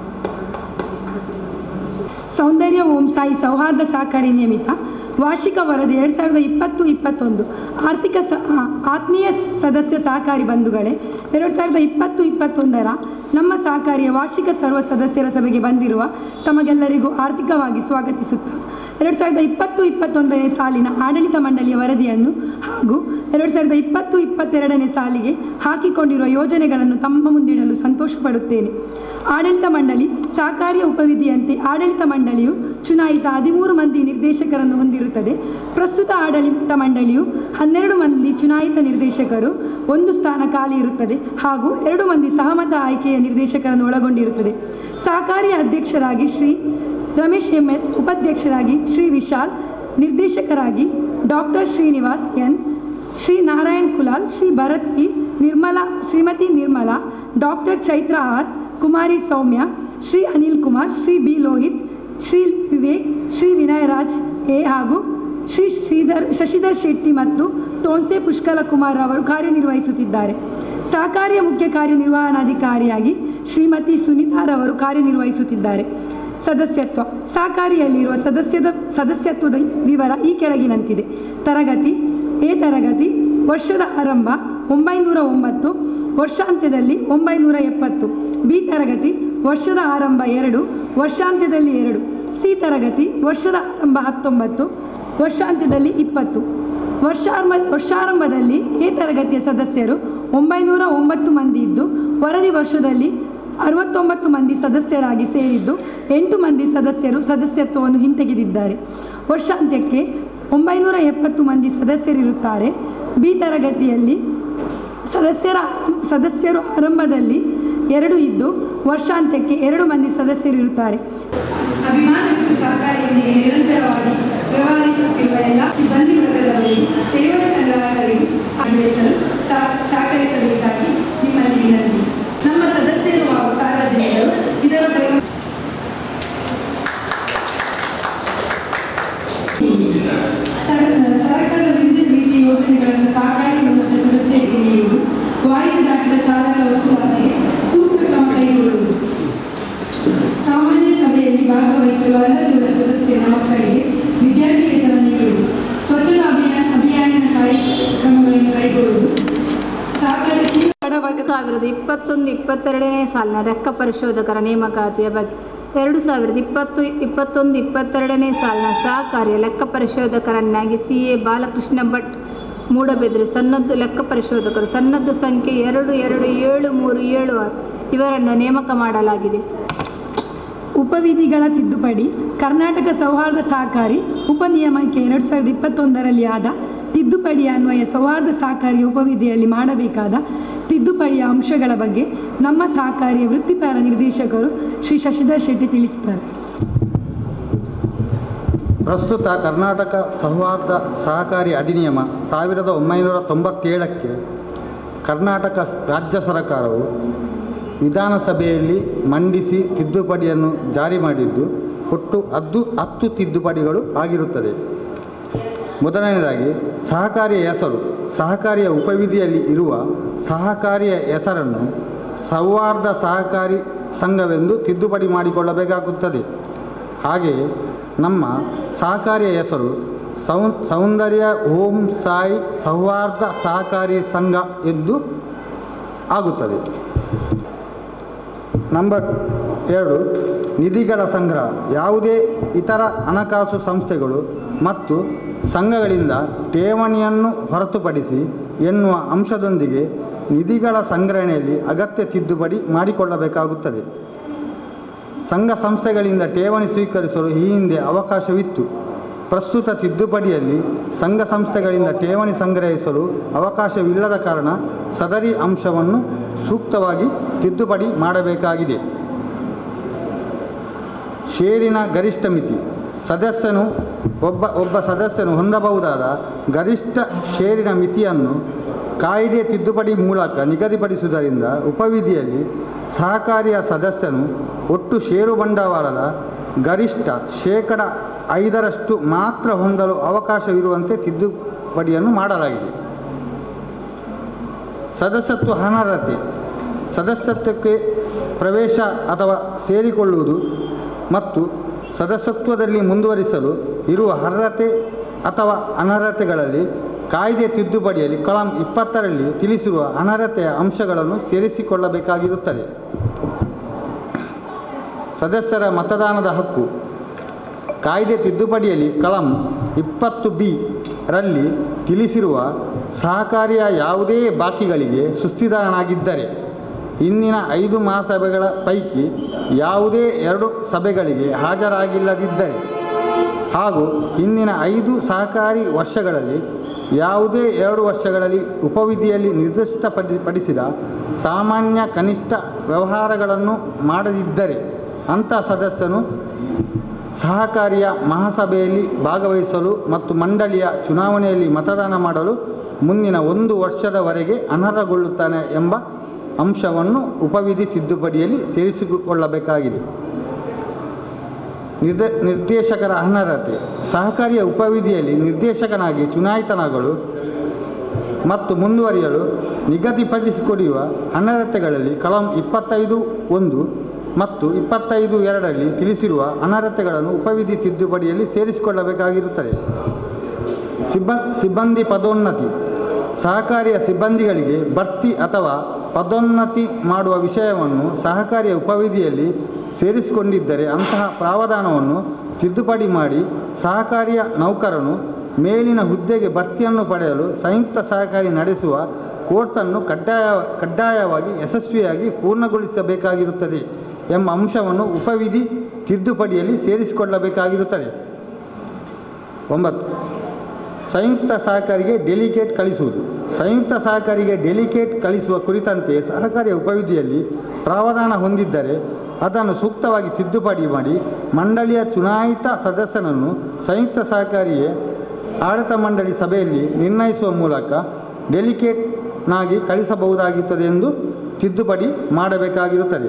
Speaker 1: ಸೌಂದರ್ಯ ಓಂ ಸಾಯಿ ಸೌಹಾರ್ದ ಸಹಕಾರಿ ನಿಯಮಿತ ವಾರ್ಷಿಕ ವರದಿ ಎರಡು ಸಾವಿರದ ಇಪ್ಪತ್ತು ಇಪ್ಪತ್ತೊಂದು ಆರ್ಥಿಕ ಸ ಆ, ಆತ್ಮೀಯ ಸದಸ್ಯ ಸಹಕಾರಿ ಬಂಧುಗಳೇ ಎರಡು ಸಾವಿರದ ಇಪ್ಪತ್ತು ಇಪ್ಪತ್ತೊಂದರ ನಮ್ಮ ಸಹಕಾರಿಯ ವಾರ್ಷಿಕ ಸರ್ವ ಸದಸ್ಯರ ಸಭೆಗೆ ಬಂದಿರುವ ತಮಗೆಲ್ಲರಿಗೂ ಆರ್ಥಿಕವಾಗಿ ಸ್ವಾಗತಿಸುತ್ತಾ ಎರಡು ಸಾವಿರದ ಇಪ್ಪತ್ತು ಇಪ್ಪತ್ತೊಂದನೇ ಸಾಲಿನ ಆಡಳಿತ ಮಂಡಳಿಯ ವರದಿಯನ್ನು ಹಾಗೂ ಎರಡು ಸಾವಿರದ ಇಪ್ಪತ್ತು ಇಪ್ಪತ್ತೆರಡನೇ ಸಾಲಿಗೆ ಹಾಕಿಕೊಂಡಿರುವ ಯೋಜನೆಗಳನ್ನು ತಮ್ಮ ಮುಂದಿಡಲು ಸಂತೋಷಪಡುತ್ತೇನೆ ಆಡಳಿತ ಮಂಡಳಿ ಸಹಕಾರಿಯ ಉಪವಿಧಿಯಂತೆ ಆಡಳಿತ ಮಂಡಳಿಯು ಚುನಾಯಿತ ಹದಿಮೂರು ಮಂದಿ ನಿರ್ದೇಶಕರನ್ನು ಹೊಂದಿರುತ್ತದೆ ಪ್ರಸ್ತುತ ಆಡಳಿತ ಮಂಡಳಿಯು ಹನ್ನೆರಡು ಮಂದಿ ಚುನಾಯಿತ ನಿರ್ದೇಶಕರು ಒಂದು ಸ್ಥಾನ ಖಾಲಿ ಇರುತ್ತದೆ ಹಾಗೂ ಎರಡು ಮಂದಿ ಸಹಮತ ಆಯ್ಕೆಯ ನಿರ್ದೇಶಕರನ್ನು ಒಳಗೊಂಡಿರುತ್ತದೆ ಸಹಕಾರಿಯ ಅಧ್ಯಕ್ಷರಾಗಿ ಶ್ರೀ ರಮೇಶ್ ಎಂ ಎಸ್ ಉಪಾಧ್ಯಕ್ಷರಾಗಿ ಶ್ರೀ ವಿಶಾಲ್ ನಿರ್ದೇಶಕರಾಗಿ doctor Srinivas N Shri Narayan Kulal Shri Bharat P Nirmala Shrimati Nirmala doctor Chaitra R Kumari Soumya Shri Anil Kumar Shri B Lohith Shri Vivek Shri Vinayraj A ಹಾಗೂ ಶ್ರೀ ಶ್ರೀಧರ್ ಶಶಿಧರ್ ಶೆಟ್ಟಿ ಮತ್ತು ತೋನ್ಸೆ ಪುಷ್ಕಲ ಕುಮಾರ್ ಅವರು ಕಾರ್ಯನಿರ್ವಹಿಸುತ್ತಿದ್ದಾರೆ ಸಹಕಾರಿಯ ಮುಖ್ಯ ಕಾರ್ಯನಿರ್ವಹಣಾಧಿಕಾರಿಯಾಗಿ ಶ್ರೀಮತಿ ಸುನೀತಾರವರು ಕಾರ್ಯನಿರ್ವಹಿಸುತ್ತಿದ್ದಾರೆ ಸದಸ್ಯತ್ವ ಸಹಕಾರಿಯಲ್ಲಿರುವ ಸದಸ್ಯದ ಸದಸ್ಯತ್ವದ ವಿವರ ಈ ಕೆಳಗಿನಂತಿದೆ ತರಗತಿ ಎ ತರಗತಿ ವರ್ಷದ ಆರಂಭ ಒಂಬೈನೂರ ಒಂಬತ್ತು ವರ್ಷಾಂತ್ಯದಲ್ಲಿ ಒಂಬೈನೂರ ಎಪ್ಪತ್ತು ಬಿ ತರಗತಿ ವರ್ಷದ ಆರಂಭ ಎರಡು ವರ್ಷಾಂತ್ಯದಲ್ಲಿ ಎರಡು ಸಿ ತರಗತಿ ವರ್ಷದ ಆರಂಭ ಹತ್ತೊಂಬತ್ತು ವರ್ಷಾಂತ್ಯದಲ್ಲಿ ಇಪ್ಪತ್ತು ವರ್ಷಾರಂಭ ವರ್ಷಾರಂಭದಲ್ಲಿ ಎ ತರಗತಿಯ ಸದಸ್ಯರು ಒಂಬೈನೂರ ಒಂಬತ್ತು ಮಂದಿ ಇದ್ದು ವರದಿ ವರ್ಷದಲ್ಲಿ ಅರವತ್ತೊಂಬತ್ತು ಮಂದಿ ಸದಸ್ಯರಾಗಿ ಸೇರಿದ್ದು ಎಂಟು ಮಂದಿ ಸದಸ್ಯರು ಸದಸ್ಯತ್ವವನ್ನು ಹಿಂತೆಗೆದಿದ್ದಾರೆ ವರ್ಷಾಂತ್ಯಕ್ಕೆ ಒಂಬೈನೂರ ಎಪ್ಪತ್ತು ಮಂದಿ ಸದಸ್ಯರಿರುತ್ತಾರೆ ಬಿ ತರಗತಿಯಲ್ಲಿ ಸದಸ್ಯರ ಸದಸ್ಯರು ಆರಂಭದಲ್ಲಿ ಎರಡು ಇದ್ದು ವರ್ಷಾಂತ್ಯಕ್ಕೆ ಎರಡು ಮಂದಿ ಸದಸ್ಯರಿರುತ್ತಾರೆ
Speaker 8: ಅಭಿಮಾನ ಮತ್ತು ಸಹಕಾರಿಯೊಂದಿಗೆ ನಿರಂತರವಾಗಿ ವ್ಯವಹರಿಸುತ್ತಿರುವ ಎಲ್ಲ ಸಿಬ್ಬಂದಿ ವರ್ಗದವರಿಗೂ ಠೇವಣಿ ಸಂಗ್ರಹಕರಿಗೂ ಬೆಳೆಸಲು ಸಹ- ಸಹಕರಿಸಬೇಕಾಗಿ ನಿಮ್ಮಲ್ಲಿ ವಿನಂತಿ ನಮ್ಮ ಸದಸ್ಯರು ಹಾಗೂ ಸಾರ್ವಜನಿಕರು ಇದರ ಪ್ರಯೋಜನ ಸರ- ಸರ್ಕಾರದ ವಿವಿಧ ರೀತಿಯ ಯೋಜನೆಗಳನ್ನು ಸಹಕಾರಿ ಮೂಲಕ ಸದಸ್ಯರಿಗೆ ನೀಡುವುದು ವಾಯಿದೆ ದಾಟಿದ ಸಾಲಗಳ ವಸೂಲಾತಿಗೆ ಸೂಕ್ತ ಕ್ರಮ ಕೈಗೊಳ್ಳುವುದು ಸಾಮಾನ್ಯ ಸಭೆಯಲ್ಲಿ ಭಾಗವಹಿಸಲು ಅರ್ಹತೆಯುಳ್ಳ ಸದಸ್ಯರ ಮಕ್ಕಳಿಗೆ ವಿದ್ಯಾರ್ಥಿ ವೇತನ ನೀಡುವುದು ಸ್ವಚ್ಛತಾ ಅಭಿಯಾನ ಅಭಿಯಾನ ಕಾರ್ಯಕ್ರಮಗಳನ್ನು ಕೈಗೊಳ್ಳುವುದು ಸಹಕಾರಿ
Speaker 1: ಬಡವರ್ಗ
Speaker 2: ಸಾವಿರದ ಇಪ್ಪತ್ತೊಂದು ಇಪ್ಪತ್ತೆರಡನೇ ಸಾಲಿನ ಲೆಕ್ಕ ಪರಿಶೋಧಕರ ನೇಮಕಾತಿಯ ಬಗ್ಗೆ ಎರಡು ಸಾವಿರದ ಇಪ್ಪತ್ತು ಇಪ್ಪತ್ತೊಂದು ಇಪ್ಪತ್ತೆರಡನೇ ಸಾಲಿನ ಸಹಕಾರಿಯ ಲೆಕ್ಕ ಪರಿಶೋಧಕರನ್ನಾಗಿ ಸಿ ಎ ಬಾಲಕೃಷ್ಣ ಭಟ್ ಮೂಡಬೆದ್ರೆ ಸನ್ನದ್ದು ಲೆಕ್ಕ ಪರಿಶೋಧಕರು ಸನ್ನದ್ದು ಸಂಖ್ಯೆ ಎರಡು ಎರಡು ಏಳು ಮೂರು ಏಳು ಆರು ಇವರನ್ನು ನೇಮಕ ಮಾಡಲಾಗಿದೆ
Speaker 1: ಉಪವಿಧಿಗಳ ತಿದ್ದುಪಡಿ ಕರ್ನಾಟಕ ಸೌಹಾರ್ದ ಸಹಕಾರಿ ಉಪನಿಯಮಕ್ಕೆ ಎರಡು ಸಾವಿರದ ಇಪ್ಪತ್ತೊಂದರಲ್ಲಿ ಆದ ತಿದ್ದುಪಡಿಯ ಅನ್ವಯ ಸೌಹಾರ್ದ ಸಹಕಾರಿ ಉಪವಿಧಿಯಲ್ಲಿ ಮಾಡಬೇಕಾದ ತಿದ್ದುಪಡಿಯ ಅಂಶಗಳ ಬಗ್ಗೆ ನಮ್ಮ ಸಹಕಾರಿಯ ವೃತ್ತಿಪರ ನಿರ್ದೇಶಕರು ಶ್ರೀ ಶಶಿಧರ್ ಶೆಟ್ಟಿ ತಿಳಿಸುತ್ತಾರೆ
Speaker 9: ಪ್ರಸ್ತುತ ಕರ್ನಾಟಕ ಸೌಹಾರ್ದ ಸಹಕಾರಿ ಅಧಿನಿಯಮ ಸಾವಿರದ ಒಂಬೈನೂರ ತೊಂಬತ್ತೇಳಕ್ಕೆ ಕರ್ನಾಟಕ ರಾಜ್ಯ ಸರ್ಕಾರವು ವಿಧಾನಸಭೆಯಲ್ಲಿ ಮಂಡಿಸಿ ತಿದ್ದುಪಡಿಯನ್ನು ಜಾರಿ ಮಾಡಿದ್ದು ಒಟ್ಟು ಹದ್ದು ಹತ್ತು ತಿದ್ದುಪಡಿಗಳು ಆಗಿರುತ್ತದೆ ಮೊದಲನೇದಾಗಿ ಸಹಕಾರಿಯ ಹೆಸರು ಸಹಕಾರಿಯ ಉಪವಿಧಿಯಲ್ಲಿ ಇರುವ ಸಹಕಾರಿಯ ಹೆಸರನ್ನು ಸೌಹಾರ್ದ ಸಹಕಾರಿ ಸಂಘವೆಂದು ತಿದ್ದುಪಡಿ ಮಾಡಿಕೊಳ್ಳಬೇಕಾಗುತ್ತದೆ ಹಾಗೆಯೇ ನಮ್ಮ ಸಹಕಾರಿಯ ಹೆಸರು ಸೌ ಸೌಂದರ್ಯ ಓಂ ಸಾಯಿ ಸೌಹಾರ್ದ ಸಹಕಾರಿ ಸಂಘ ಎಂದು ಆಗುತ್ತದೆ ನಂಬರ್ ಎರಡು ನಿಧಿಗಳ ಸಂಗ್ರಹ ಯಾವುದೇ ಇತರ ಹಣಕಾಸು ಸಂಸ್ಥೆಗಳು ಮತ್ತು ಸಂಘಗಳಿಂದ ಠೇವಣಿಯನ್ನು ಹೊರತುಪಡಿಸಿ ಎನ್ನುವ ಅಂಶದೊಂದಿಗೆ ನಿಧಿಗಳ ಸಂಗ್ರಹಣೆಯಲ್ಲಿ ಅಗತ್ಯ ತಿದ್ದುಪಡಿ ಮಾಡಿಕೊಳ್ಳಬೇಕಾಗುತ್ತದೆ ಸಂಘ ಸಂಸ್ಥೆಗಳಿಂದ ಠೇವಣಿ ಸ್ವೀಕರಿಸಲು ಈ ಹಿಂದೆ ಅವಕಾಶವಿತ್ತು ಪ್ರಸ್ತುತ ತಿದ್ದುಪಡಿಯಲ್ಲಿ ಸಂಘ ಸಂಸ್ಥೆಗಳಿಂದ ಠೇವಣಿ ಸಂಗ್ರಹಿಸಲು ಅವಕಾಶವಿಲ್ಲದ ಕಾರಣ ಸದರಿ ಅಂಶವನ್ನು ಸೂಕ್ತವಾಗಿ ತಿದ್ದುಪಡಿ ಮಾಡಬೇಕಾಗಿದೆ ಷೇರಿನ ಗರಿಷ್ಠ ಮಿತಿ ಸದಸ್ಯನು ಒಬ್ಬ ಒಬ್ಬ ಸದಸ್ಯನು ಹೊಂದಬಹುದಾದ ಗರಿಷ್ಠ ಷೇರಿನ ಮಿತಿಯನ್ನು ಕಾಯ್ದೆ ತಿದ್ದುಪಡಿ ಮೂಲಕ ನಿಗದಿಪಡಿಸುವುದರಿಂದ ಉಪವಿಧಿಯಲ್ಲಿ ಸಹಕಾರಿಯ ಸದಸ್ಯನು ಒಟ್ಟು ಷೇರು ಬಂಡವಾಳದ ಗರಿಷ್ಠ ಶೇಕಡ ಐದರಷ್ಟು ಮಾತ್ರ ಹೊಂದಲು ಅವಕಾಶವಿರುವಂತೆ ತಿದ್ದುಪಡಿಯನ್ನು ಮಾಡಲಾಗಿದೆ ಸದಸ್ಯತ್ವ ಅನರ್ಹತೆ ಸದಸ್ಯತ್ವಕ್ಕೆ ಪ್ರವೇಶ ಅಥವಾ ಸೇರಿಕೊಳ್ಳುವುದು ಮತ್ತು ಸದಸ್ಯತ್ವದಲ್ಲಿ ಮುಂದುವರಿಸಲು ಇರುವ ಅರ್ಹತೆ ಅಥವಾ ಅನರ್ಹತೆಗಳಲ್ಲಿ ಕಾಯ್ದೆ ತಿದ್ದುಪಡಿಯಲ್ಲಿ ಕಲಂ ಇಪ್ಪತ್ತರಲ್ಲಿ ತಿಳಿಸಿರುವ ಅನರ್ಹತೆಯ ಅಂಶಗಳನ್ನು ಸೇರಿಸಿಕೊಳ್ಳಬೇಕಾಗಿರುತ್ತದೆ ಸದಸ್ಯರ ಮತದಾನದ ಹಕ್ಕು ಕಾಯ್ದೆ ತಿದ್ದುಪಡಿಯಲ್ಲಿ ಕಲಂ ಇಪ್ಪತ್ತು ಬಿ ರಲ್ಲಿ ತಿಳಿಸಿರುವ ಸಹಕಾರಿಯ ಯಾವುದೇ ಬಾಕಿಗಳಿಗೆ ಸುಸ್ತಿದಾರನಾಗಿದ್ದರೆ ಇಂದಿನ ಐದು ಮಹಾಸಭೆಗಳ ಪೈಕಿ ಯಾವುದೇ ಎರಡು ಸಭೆಗಳಿಗೆ ಹಾಜರಾಗಿಲ್ಲದಿದ್ದರೆ ಹಾಗೂ ಇಂದಿನ ಐದು ಸಹಕಾರಿ ವರ್ಷಗಳಲ್ಲಿ ಯಾವುದೇ ಎರಡು ವರ್ಷಗಳಲ್ಲಿ ಉಪವಿಧಿಯಲ್ಲಿ ನಿರ್ದಿಷ್ಟಪಡಿ ಪಡಿಸಿದ ಸಾಮಾನ್ಯ ಕನಿಷ್ಠ ವ್ಯವಹಾರಗಳನ್ನು ಮಾಡದಿದ್ದರೆ ಅಂಥ ಸದಸ್ಯನು ಸಹಕಾರಿಯ ಮಹಾಸಭೆಯಲ್ಲಿ ಭಾಗವಹಿಸಲು ಮತ್ತು ಮಂಡಳಿಯ ಚುನಾವಣೆಯಲ್ಲಿ ಮತದಾನ ಮಾಡಲು ಮುಂದಿನ ಒಂದು ವರ್ಷದವರೆಗೆ ಅನರ್ಹಗೊಳ್ಳುತ್ತಾನೆ ಎಂಬ ಅಂಶವನ್ನು ಉಪವಿಧಿ ತಿದ್ದುಪಡಿಯಲ್ಲಿ ಸೇರಿಸಿಕೊಳ್ಳಬೇಕಾಗಿದೆ ನಿರ್ದ ನಿರ್ದೇಶಕರ ಅನರ್ಹತೆ ಸಹಕಾರಿಯ ಉಪವಿಧಿಯಲ್ಲಿ ನಿರ್ದೇಶಕನಾಗಿ ಚುನಾಯಿತನಾಗಲು ಮತ್ತು ಮುಂದುವರಿಯಲು ನಿಗದಿಪಡಿಸಿಕೊಡುವ ಅನರ್ಹತೆಗಳಲ್ಲಿ ಕಲಂ ಇಪ್ಪತ್ತೈದು ಒಂದು ಮತ್ತು ಇಪ್ಪತ್ತೈದು ಎರಡರಲ್ಲಿ ತಿಳಿಸಿರುವ ಅನರ್ಹತೆಗಳನ್ನು ಉಪವಿಧಿ ತಿದ್ದುಪಡಿಯಲ್ಲಿ ಸೇರಿಸಿಕೊಳ್ಳಬೇಕಾಗಿರುತ್ತದೆ ಸಿಬ್ಬ ಸಿಬ್ಬಂದಿ ಪದೋನ್ನತಿ ಸಹಕಾರಿಯ ಸಿಬ್ಬಂದಿಗಳಿಗೆ ಬಡ್ತಿ ಅಥವಾ ಪದೋನ್ನತಿ ಮಾಡುವ ವಿಷಯವನ್ನು ಸಹಕಾರಿಯ ಉಪವಿಧಿಯಲ್ಲಿ ಸೇರಿಸಿಕೊಂಡಿದ್ದರೆ ಅಂತಹ ಪ್ರಾವಧಾನವನ್ನು ತಿದ್ದುಪಡಿ ಮಾಡಿ ಸಹಕಾರಿಯ ನೌಕರನು ಮೇಲಿನ ಹುದ್ದೆಗೆ ಬಡ್ತಿಯನ್ನು ಪಡೆಯಲು ಸಂಯುಕ್ತ ಸಹಕಾರಿ ನಡೆಸುವ ಕೋರ್ಸನ್ನು ಕಡ್ಡಾಯ ಕಡ್ಡಾಯವಾಗಿ ಯಶಸ್ವಿಯಾಗಿ ಪೂರ್ಣಗೊಳಿಸಬೇಕಾಗಿರುತ್ತದೆ ಎಂಬ ಅಂಶವನ್ನು ಉಪವಿಧಿ ತಿದ್ದುಪಡಿಯಲ್ಲಿ ಸೇರಿಸಿಕೊಳ್ಳಬೇಕಾಗಿರುತ್ತದೆ ಒಂಬತ್ತು ಸಂಯುಕ್ತ ಸಹಕಾರಿಗೆ ಡೆಲಿಗೇಟ್ ಕಳಿಸುವುದು ಸಂಯುಕ್ತ ಸಹಕಾರಿಗೆ ಡೆಲಿಗೇಟ್ ಕಳಿಸುವ ಕುರಿತಂತೆ ಸಹಕಾರಿಯ ಉಪವಿಧಿಯಲ್ಲಿ ಪ್ರಾವಧಾನ ಹೊಂದಿದ್ದರೆ ಅದನ್ನು ಸೂಕ್ತವಾಗಿ ತಿದ್ದುಪಡಿ ಮಾಡಿ ಮಂಡಳಿಯ ಚುನಾಯಿತ ಸದಸ್ಯನನ್ನು ಸಂಯುಕ್ತ ಸಹಕಾರಿಯೇ ಆಡಳಿತ ಮಂಡಳಿ ಸಭೆಯಲ್ಲಿ ನಿರ್ಣಯಿಸುವ ಮೂಲಕ ಡೆಲಿಗೇಟ್ನಾಗಿ ಕಳಿಸಬಹುದಾಗಿರುತ್ತದೆ ಎಂದು ತಿದ್ದುಪಡಿ ಮಾಡಬೇಕಾಗಿರುತ್ತದೆ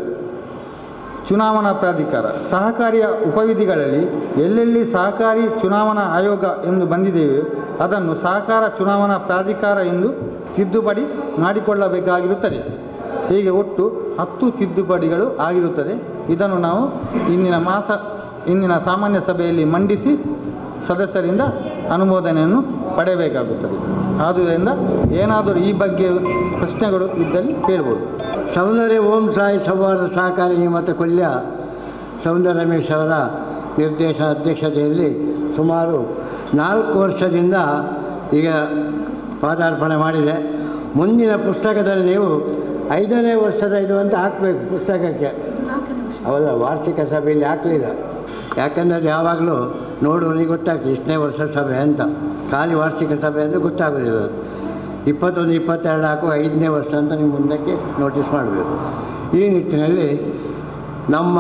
Speaker 9: ಚುನಾವಣಾ ಪ್ರಾಧಿಕಾರ ಸಹಕಾರಿಯ ಉಪವಿಧಿಗಳಲ್ಲಿ ಎಲ್ಲೆಲ್ಲಿ ಸಹಕಾರಿ ಚುನಾವಣಾ ಆಯೋಗ ಎಂದು ಬಂದಿದೆಯೋ ಅದನ್ನು ಸಹಕಾರ ಚುನಾವಣಾ ಪ್ರಾಧಿಕಾರ ಎಂದು ತಿದ್ದುಪಡಿ ಮಾಡಿಕೊಳ್ಳಬೇಕಾಗಿರುತ್ತದೆ ಹೀಗೆ ಒಟ್ಟು ಹತ್ತು ತಿದ್ದುಪಡಿಗಳು ಆಗಿರುತ್ತದೆ ಇದನ್ನು ನಾವು ಇಂದಿನ ಮಾಸ ಇಂದಿನ ಸಾಮಾನ್ಯ ಸಭೆಯಲ್ಲಿ ಮಂಡಿಸಿ ಸದಸ್ಯರಿಂದ ಅನುಮೋದನೆಯನ್ನು ಪಡೆಯಬೇಕಾಗುತ್ತದೆ ಆದುದರಿಂದ ಏನಾದರೂ ಈ ಬಗ್ಗೆ ಪ್ರಶ್ನೆಗಳು ಇದ್ದಲ್ಲಿ ಕೇಳ್ಬೋದು
Speaker 3: ಸೌಂದರ್ಯ ಓಂ ಸಾಯಿ ಸಂವಾದ ಸಹಕಾರಿ ನಿಯಮಿತ ಕೊಲ್ಯ ಸೌಂದರ್ಯ ರಮೇಶ್ ಅವರ ನಿರ್ದೇಶ ಅಧ್ಯಕ್ಷತೆಯಲ್ಲಿ ಸುಮಾರು ನಾಲ್ಕು ವರ್ಷದಿಂದ ಈಗ ಪಾದಾರ್ಪಣೆ ಮಾಡಿದೆ ಮುಂದಿನ ಪುಸ್ತಕದಲ್ಲಿ ನೀವು ಐದನೇ ವರ್ಷದ ಇದು ಅಂತ ಹಾಕಬೇಕು ಪುಸ್ತಕಕ್ಕೆ ಅವಲ್ಲ ವಾರ್ಷಿಕ ಸಭೆಯಲ್ಲಿ ಹಾಕಲಿಲ್ಲ ಯಾಕಂದರೆ ಅದು ಯಾವಾಗಲೂ ನೋಡುವವನಿಗೆ ಗೊತ್ತಾಗ್ತದೆ ಇಷ್ಟನೇ ವರ್ಷ ಸಭೆ ಅಂತ ಖಾಲಿ ವಾರ್ಷಿಕ ಸಭೆ ಅಂದರೆ ಗೊತ್ತಾಗೋದಿಲ್ಲ ಅದು. ಇಪ್ಪತ್ತೊಂದು ಇಪ್ಪತ್ತೆರಡು ಹಾಕುವ ಐದನೇ ವರ್ಷ ಅಂತ ನೀವು ಮುಂದಕ್ಕೆ ನೋಟಿಸ್ ಮಾಡಬೇಕು ಈ ನಿಟ್ಟಿನಲ್ಲಿ ನಮ್ಮ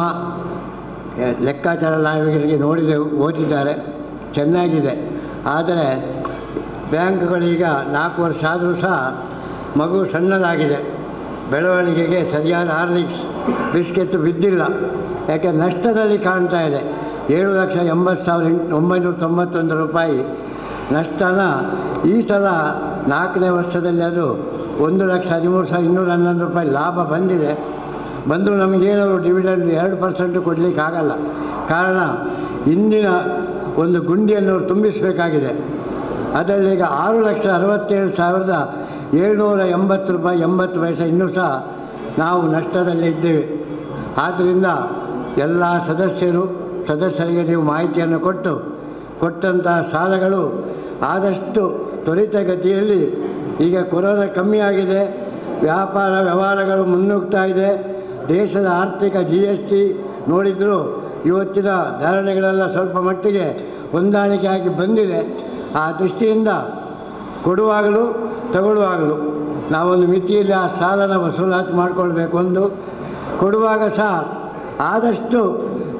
Speaker 3: ಎ, ಲೆಕ್ಕಾಚಾರ ನಾವಿಕರಿಗೆ ನೋಡಿದೆ ಓದಿದ್ದಾರೆ ಚೆನ್ನಾಗಿದೆ ಆದರೆ ಬ್ಯಾಂಕ್ಗಳೀಗ ನಾಲ್ಕು ವರ್ಷ ಆದರೂ ಸಹ ಮಗು ಸಣ್ಣದಾಗಿದೆ ಬೆಳವಣಿಗೆಗೆ ಸರಿಯಾದ ಹಾರ್ಲಿಕ್ಸ್ ಬಿಸ್ಕೆಟ್ಟು ಬಿದ್ದಿಲ್ಲ ಯಾಕೆ ನಷ್ಟದಲ್ಲಿ ಕಾಣ್ತಾ ಇದೆ ಏಳು ಲಕ್ಷ ಎಂಬತ್ತು ಸಾವಿರ ಎಂಟು ಒಂಬೈನೂರ ತೊಂಬತ್ತೊಂದು ರೂಪಾಯಿ ನಷ್ಟನ ಈ ಸಲ ನಾಲ್ಕನೇ ವರ್ಷದಲ್ಲಿ ಅದು ಒಂದು ಲಕ್ಷ ಹದಿಮೂರು ಸಾವಿರ ಇನ್ನೂರ ಹನ್ನೊಂದು ರೂಪಾಯಿ ಲಾಭ ಬಂದಿದೆ ಬಂದರೂ ನಮಗೇನಾದ್ರು ಡಿವಿಡೆಂಡ್ ಎರಡು ಪರ್ಸೆಂಟು ಕೊಡಲಿಕ್ಕೆ ಆಗಲ್ಲ ಕಾರಣ ಇಂದಿನ ಒಂದು ಗುಂಡಿಯನ್ನು ತುಂಬಿಸಬೇಕಾಗಿದೆ ಅದರಲ್ಲಿ ಈಗ ಆರು ಲಕ್ಷ ಅರವತ್ತೇಳು ಸಾವಿರದ ಏಳ್ನೂರ ಎಂಬತ್ತು ರೂಪಾಯಿ ಎಂಬತ್ತು ಪೈಸೆ ಇನ್ನೂ ಸಹ ನಾವು ನಷ್ಟದಲ್ಲೇ ಇದ್ದೇವೆ ಆದ್ದರಿಂದ ಎಲ್ಲ ಸದಸ್ಯರು ಸದಸ್ಯರಿಗೆ ನೀವು ಮಾಹಿತಿಯನ್ನು ಕೊಟ್ಟು ಕೊಟ್ಟಂತಹ ಸಾಲಗಳು ಆದಷ್ಟು ತ್ವರಿತಗತಿಯಲ್ಲಿ ಈಗ ಕೊರೋನಾ ಕಮ್ಮಿ ಆಗಿದೆ ವ್ಯಾಪಾರ ವ್ಯವಹಾರಗಳು ಮುನ್ನುಗ್ತಾ ಇದೆ ದೇಶದ ಆರ್ಥಿಕ ಜಿ ಎಸ್ ಟಿ ನೋಡಿದರೂ ಇವತ್ತಿನ ಧಾರಣೆಗಳೆಲ್ಲ ಸ್ವಲ್ಪ ಮಟ್ಟಿಗೆ ಹೊಂದಾಣಿಕೆ ಆಗಿ ಬಂದಿದೆ ಆ ದೃಷ್ಟಿಯಿಂದ ಕೊಡುವಾಗಲೂ ತಗೊಳ್ಳುವಾಗಲೂ ನಾವೊಂದು ಮಿತಿಯಲ್ಲಿ ಆ ಸಾಲನ ವಸೂಲಾತಿ ಮಾಡಿಕೊಳ್ಬೇಕು ಒಂದು ಕೊಡುವಾಗ ಸಹ ಆದಷ್ಟು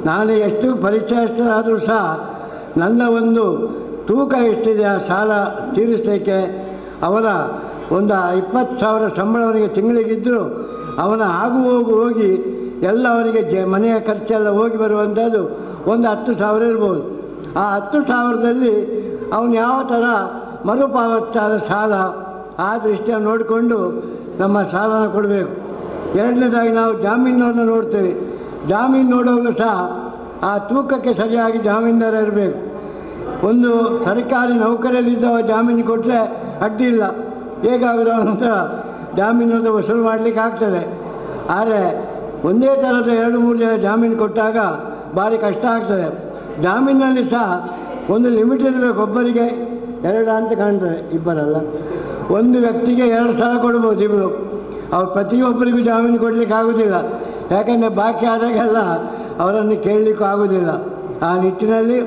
Speaker 10: ನಾನು ಎಷ್ಟು ಪರಿಚಯಸ್ಥರಾದರೂ ಸಹ ನನ್ನ ಒಂದು ತೂಕ ಎಷ್ಟಿದೆ ಆ ಸಾಲ ತೀರಿಸಲಿಕ್ಕೆ ಅವರ ಒಂದು ಇಪ್ಪತ್ತು ಸಾವಿರ ಸಂಬಳ ಅವನಿಗೆ ತಿಂಗಳಿಗಿದ್ದರೂ ಅವನ ಆಗು ಹೋಗು ಹೋಗಿ ಎಲ್ಲ ಅವನಿಗೆ ಜ ಮನೆಯ ಖರ್ಚೆಲ್ಲ ಹೋಗಿ ಬರುವಂಥದ್ದು ಒಂದು ಹತ್ತು ಸಾವಿರ ಇರ್ಬೋದು ಆ ಹತ್ತು ಸಾವಿರದಲ್ಲಿ ಅವನು ಯಾವ ಥರ ಮರುಪಾವತಿಸಾದ ಸಾಲ ಆ ದೃಷ್ಟಿಯನ್ನು ನೋಡಿಕೊಂಡು ನಮ್ಮ ಸಾಲನ ಕೊಡಬೇಕು ಎರಡನೇದಾಗಿ ನಾವು ಜಾಮೀನನ್ನು ನೋಡ್ತೇವೆ ಜಾಮೀನು ನೋಡುವಾಗಲೂ ಸಹ ಆ ತೂಕಕ್ಕೆ ಸರಿಯಾಗಿ ಜಾಮೀನ್ದಾರ ಇರಬೇಕು ಒಂದು ಸರ್ಕಾರಿ ನೌಕರಿಯಲ್ಲಿದ್ದವ ಜಾಮೀನು ಕೊಟ್ಟರೆ ಅಡ್ಡಿ ಇಲ್ಲ ಹೇಗಾದರೂ ನಂತರ ಜಾಮೀನು ವಸೂಲು ಮಾಡಲಿಕ್ಕೆ ಆಗ್ತದೆ ಆದರೆ ಒಂದೇ ಥರದ ಎರಡು ಮೂರು ಜನ ಜಾಮೀನು ಕೊಟ್ಟಾಗ ಭಾರಿ ಕಷ್ಟ ಆಗ್ತದೆ ಜಾಮೀನಲ್ಲಿ ಸಹ ಒಂದು ಲಿಮಿಟ್ ಇರಬೇಕು ಒಬ್ಬರಿಗೆ ಎರಡು ಅಂತ ಕಾಣ್ತದೆ ಇಬ್ಬರಲ್ಲ ಒಂದು ವ್ಯಕ್ತಿಗೆ ಎರಡು ಸಲ ಕೊಡ್ಬೋದು ಇಬ್ಬರು ಅವ್ರು ಪ್ರತಿಯೊಬ್ಬರಿಗೂ ಜಾಮೀನು ಕೊಡಲಿಕ್ಕೆ ಆಗೋದಿಲ್ಲ ಯಾಕಂದರೆ ಬಾಕಿ ಆದಾಗೆಲ್ಲ ಅವರನ್ನು ಕೇಳಲಿಕ್ಕೂ ಆಗೋದಿಲ್ಲ ಆ ನಿಟ್ಟಿನಲ್ಲಿ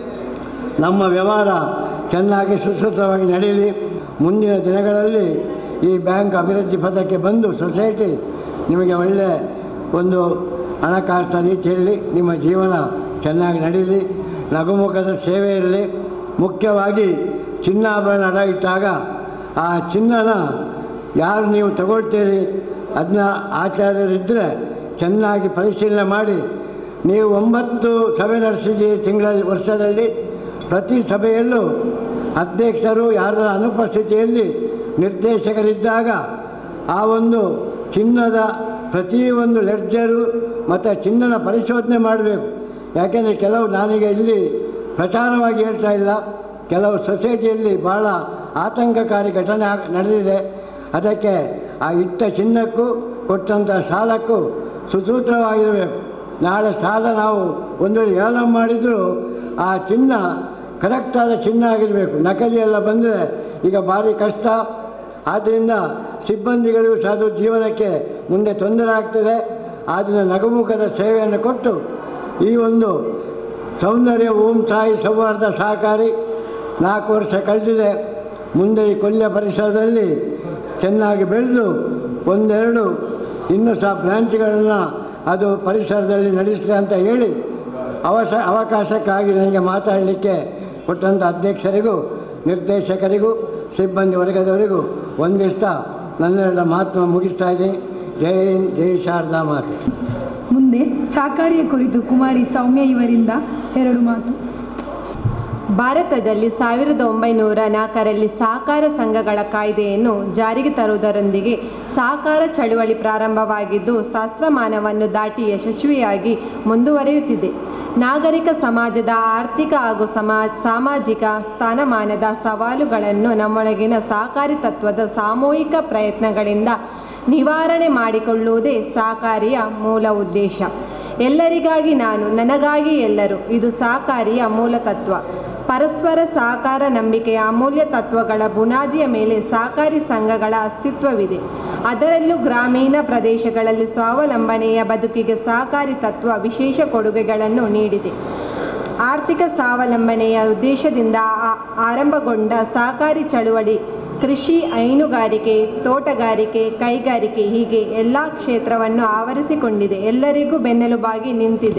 Speaker 10: ನಮ್ಮ ವ್ಯವಹಾರ ಚೆನ್ನಾಗಿ ಸುಸೂತ್ರವಾಗಿ ನಡೆಯಲಿ ಮುಂದಿನ ದಿನಗಳಲ್ಲಿ ಈ ಬ್ಯಾಂಕ್ ಅಭಿವೃದ್ಧಿ ಪಥಕ್ಕೆ ಬಂದು ಸೊಸೈಟಿ ನಿಮಗೆ ಒಳ್ಳೆಯ ಒಂದು ಹಣಕಾಸಿನ ರೀತಿಯಲ್ಲಿ ನಿಮ್ಮ ಜೀವನ ಚೆನ್ನಾಗಿ ನಡೀಲಿ ನಗುಮುಖದ ಸೇವೆ ಇರಲಿ ಮುಖ್ಯವಾಗಿ ಚಿನ್ನಾಭರಣ ಅಡ ಇಟ್ಟಾಗ ಆ ಚಿನ್ನನ ಯಾರು ನೀವು ತಗೊಳ್ತೀರಿ ಅದನ್ನ ಆಚಾರ್ಯರಿದ್ದರೆ ಚೆನ್ನಾಗಿ ಪರಿಶೀಲನೆ ಮಾಡಿ ನೀವು ಒಂಬತ್ತು ಸಭೆ ನಡೆಸಿದ್ದೀರಿ ತಿಂಗಳಲ್ಲಿ ವರ್ಷದಲ್ಲಿ ಪ್ರತಿ ಸಭೆಯಲ್ಲೂ ಅಧ್ಯಕ್ಷರು ಯಾರ ಅನುಪಸ್ಥಿತಿಯಲ್ಲಿ ನಿರ್ದೇಶಕರಿದ್ದಾಗ ಆ ಒಂದು ಚಿನ್ನದ ಪ್ರತಿಯೊಂದು ಲೆಡ್ಜರು ಮತ್ತು ಚಿನ್ನದ ಪರಿಶೋಧನೆ ಮಾಡಬೇಕು ಯಾಕೆಂದರೆ ಕೆಲವು ನಾನೀಗ ಇಲ್ಲಿ ಪ್ರಚಾರವಾಗಿ ಹೇಳ್ತಾ ಇಲ್ಲ ಕೆಲವು ಸೊಸೈಟಿಯಲ್ಲಿ ಭಾಳ ಆತಂಕಕಾರಿ ಘಟನೆ ಆಗ್- ನಡೆದಿದೆ ಅದಕ್ಕೆ ಆ ಇಟ್ಟ ಚಿನ್ನಕ್ಕೂ ಕೊಟ್ಟಂಥ ಸಾಲಕ್ಕೂ ಸುಸೂತ್ರವಾಗಿರಬೇಕು ನಾಳೆ ಸಾಲ ನಾವು ಒಂದು ವೇಳೆ ಏಲ ಮಾಡಿದರೂ ಆ ಚಿನ್ನ ಕರೆಕ್ಟಾದ ಚಿನ್ನ ಆಗಿರಬೇಕು ನಕಲಿ ಎಲ್ಲ ಬಂದರೆ ಈಗ ಭಾರಿ ಕಷ್ಟ ಆದ್ದರಿಂದ ಸಿಬ್ಬಂದಿಗಳಿಗೂ ಸಹ ಅದು ಜೀವನಕ್ಕೆ ಮುಂದೆ ತೊಂದರೆ ಆಗ್ತದೆ ಆದ್ದರಿಂದ ನಗುಮುಖದ ಸೇವೆಯನ್ನು ಕೊಟ್ಟು ಈ ಒಂದು ಸೌಂದರ್ಯ ಓಂ ಸಾಯಿ ಸೌಹಾರ್ದ ಸಹಕಾರಿ ನಾಲ್ಕು ವರ್ಷ ಕಳೆದಿದೆ ಮುಂದೆ ಈ ಕೊಲ್ಯ ಪರಿಸರದಲ್ಲಿ ಚೆನ್ನಾಗಿ ಬೆಳೆದು ಒಂದೆರಡು ಇನ್ನೂ ಸಹ ಬ್ರಾಂಚ್ಗಳನ್ನು ಅದು ಪರಿಸರದಲ್ಲಿ ನಡೆಸಲಿ ಅಂತ ಹೇಳಿ ಅವಶ ಅವಕಾಶಕ್ಕಾಗಿ ನನಗೆ ಮಾತಾಡಲಿಕ್ಕೆ ಕೊಟ್ಟಂಥ ಅಧ್ಯಕ್ಷರಿಗೂ ನಿರ್ದೇಶಕರಿಗೂ ಸಿಬ್ಬಂದಿ ವರ್ಗದವರಿಗೂ ಒಂದಿಷ್ಟ ನನ್ನೆರಡ ಮಾತು ಮುಗಿಸ್ತಾ ಇದ್ದೀನಿ ಜೈ ಹಿಂದ್ ಜೈ ಶಾರದಾ ಮಾತು
Speaker 1: ಮುಂದೆ ಸಹಕಾರಿಯ ಕುರಿತು ಕುಮಾರಿ ಸೌಮ್ಯ ಇವರಿಂದ ಎರಡು ಮಾತು
Speaker 7: ಭಾರತದಲ್ಲಿ ಸಾವಿರದ ಒಂಬೈನೂರ ನಾಲ್ಕರಲ್ಲಿ ಸಹಕಾರ ಸಂಘಗಳ ಕಾಯ್ದೆಯನ್ನು ಜಾರಿಗೆ ತರುವುದರೊಂದಿಗೆ ಸಹಕಾರ ಚಳುವಳಿ ಪ್ರಾರಂಭವಾಗಿದ್ದು ಸಹಸ್ರಮಾನವನ್ನು ದಾಟಿ ಯಶಸ್ವಿಯಾಗಿ ಮುಂದುವರಿಯುತ್ತಿದೆ ನಾಗರಿಕ ಸಮಾಜದ ಆರ್ಥಿಕ ಹಾಗೂ ಸಮಾ ಸಾಮಾಜಿಕ ಸ್ಥಾನಮಾನದ ಸವಾಲುಗಳನ್ನು ನಮ್ಮೊಳಗಿನ ಸಹಕಾರಿ ತತ್ವದ ಸಾಮೂಹಿಕ ಪ್ರಯತ್ನಗಳಿಂದ ನಿವಾರಣೆ ಮಾಡಿಕೊಳ್ಳುವುದೇ ಸಹಕಾರಿಯ ಮೂಲ ಉದ್ದೇಶ ಎಲ್ಲರಿಗಾಗಿ ನಾನು ನನಗಾಗಿ ಎಲ್ಲರೂ ಇದು ಸಹಕಾರಿಯ ಮೂಲ ತತ್ವ ಪರಸ್ಪರ ಸಹಕಾರ ನಂಬಿಕೆಯ ಅಮೂಲ್ಯ ತತ್ವಗಳ ಬುನಾದಿಯ ಮೇಲೆ ಸಹಕಾರಿ ಸಂಘಗಳ ಅಸ್ತಿತ್ವವಿದೆ ಅದರಲ್ಲೂ ಗ್ರಾಮೀಣ ಪ್ರದೇಶಗಳಲ್ಲಿ ಸ್ವಾವಲಂಬನೆಯ ಬದುಕಿಗೆ ಸಹಕಾರಿ ತತ್ವ ವಿಶೇಷ ಕೊಡುಗೆಗಳನ್ನು ನೀಡಿದೆ ಆರ್ಥಿಕ ಸ್ವಾವಲಂಬನೆಯ ಉದ್ದೇಶದಿಂದ ಆ- ಆರಂಭಗೊಂಡ ಸಹಕಾರಿ ಚಳುವಳಿ ಕೃಷಿ ಹೈನುಗಾರಿಕೆ ತೋಟಗಾರಿಕೆ ಕೈಗಾರಿಕೆ ಹೀಗೆ ಎಲ್ಲ ಕ್ಷೇತ್ರವನ್ನು ಆವರಿಸಿಕೊಂಡಿದೆ ಎಲ್ಲರಿಗೂ ಬೆನ್ನೆಲುಬಾಗಿ ನಿಂತಿದೆ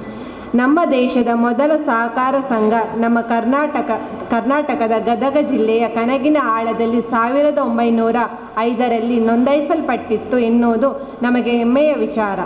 Speaker 7: ನಮ್ಮ ದೇಶದ ಮೊದಲ ಸಹಕಾರ ಸಂಘ ನಮ್ಮ ಕರ್ನಾಟಕ ಕರ್ನಾಟಕದ ಗದಗ ಜಿಲ್ಲೆಯ ಕನಗಿನ ಆಳದಲ್ಲಿ ಸಾವಿರದ ಒಂಬೈನೂರ ಐದರಲ್ಲಿ ನೋಂದಾಯಿಸಲ್ಪಟ್ಟಿತ್ತು ಎನ್ನುವುದು ನಮಗೆ ಹೆಮ್ಮೆಯ ವಿಚಾರ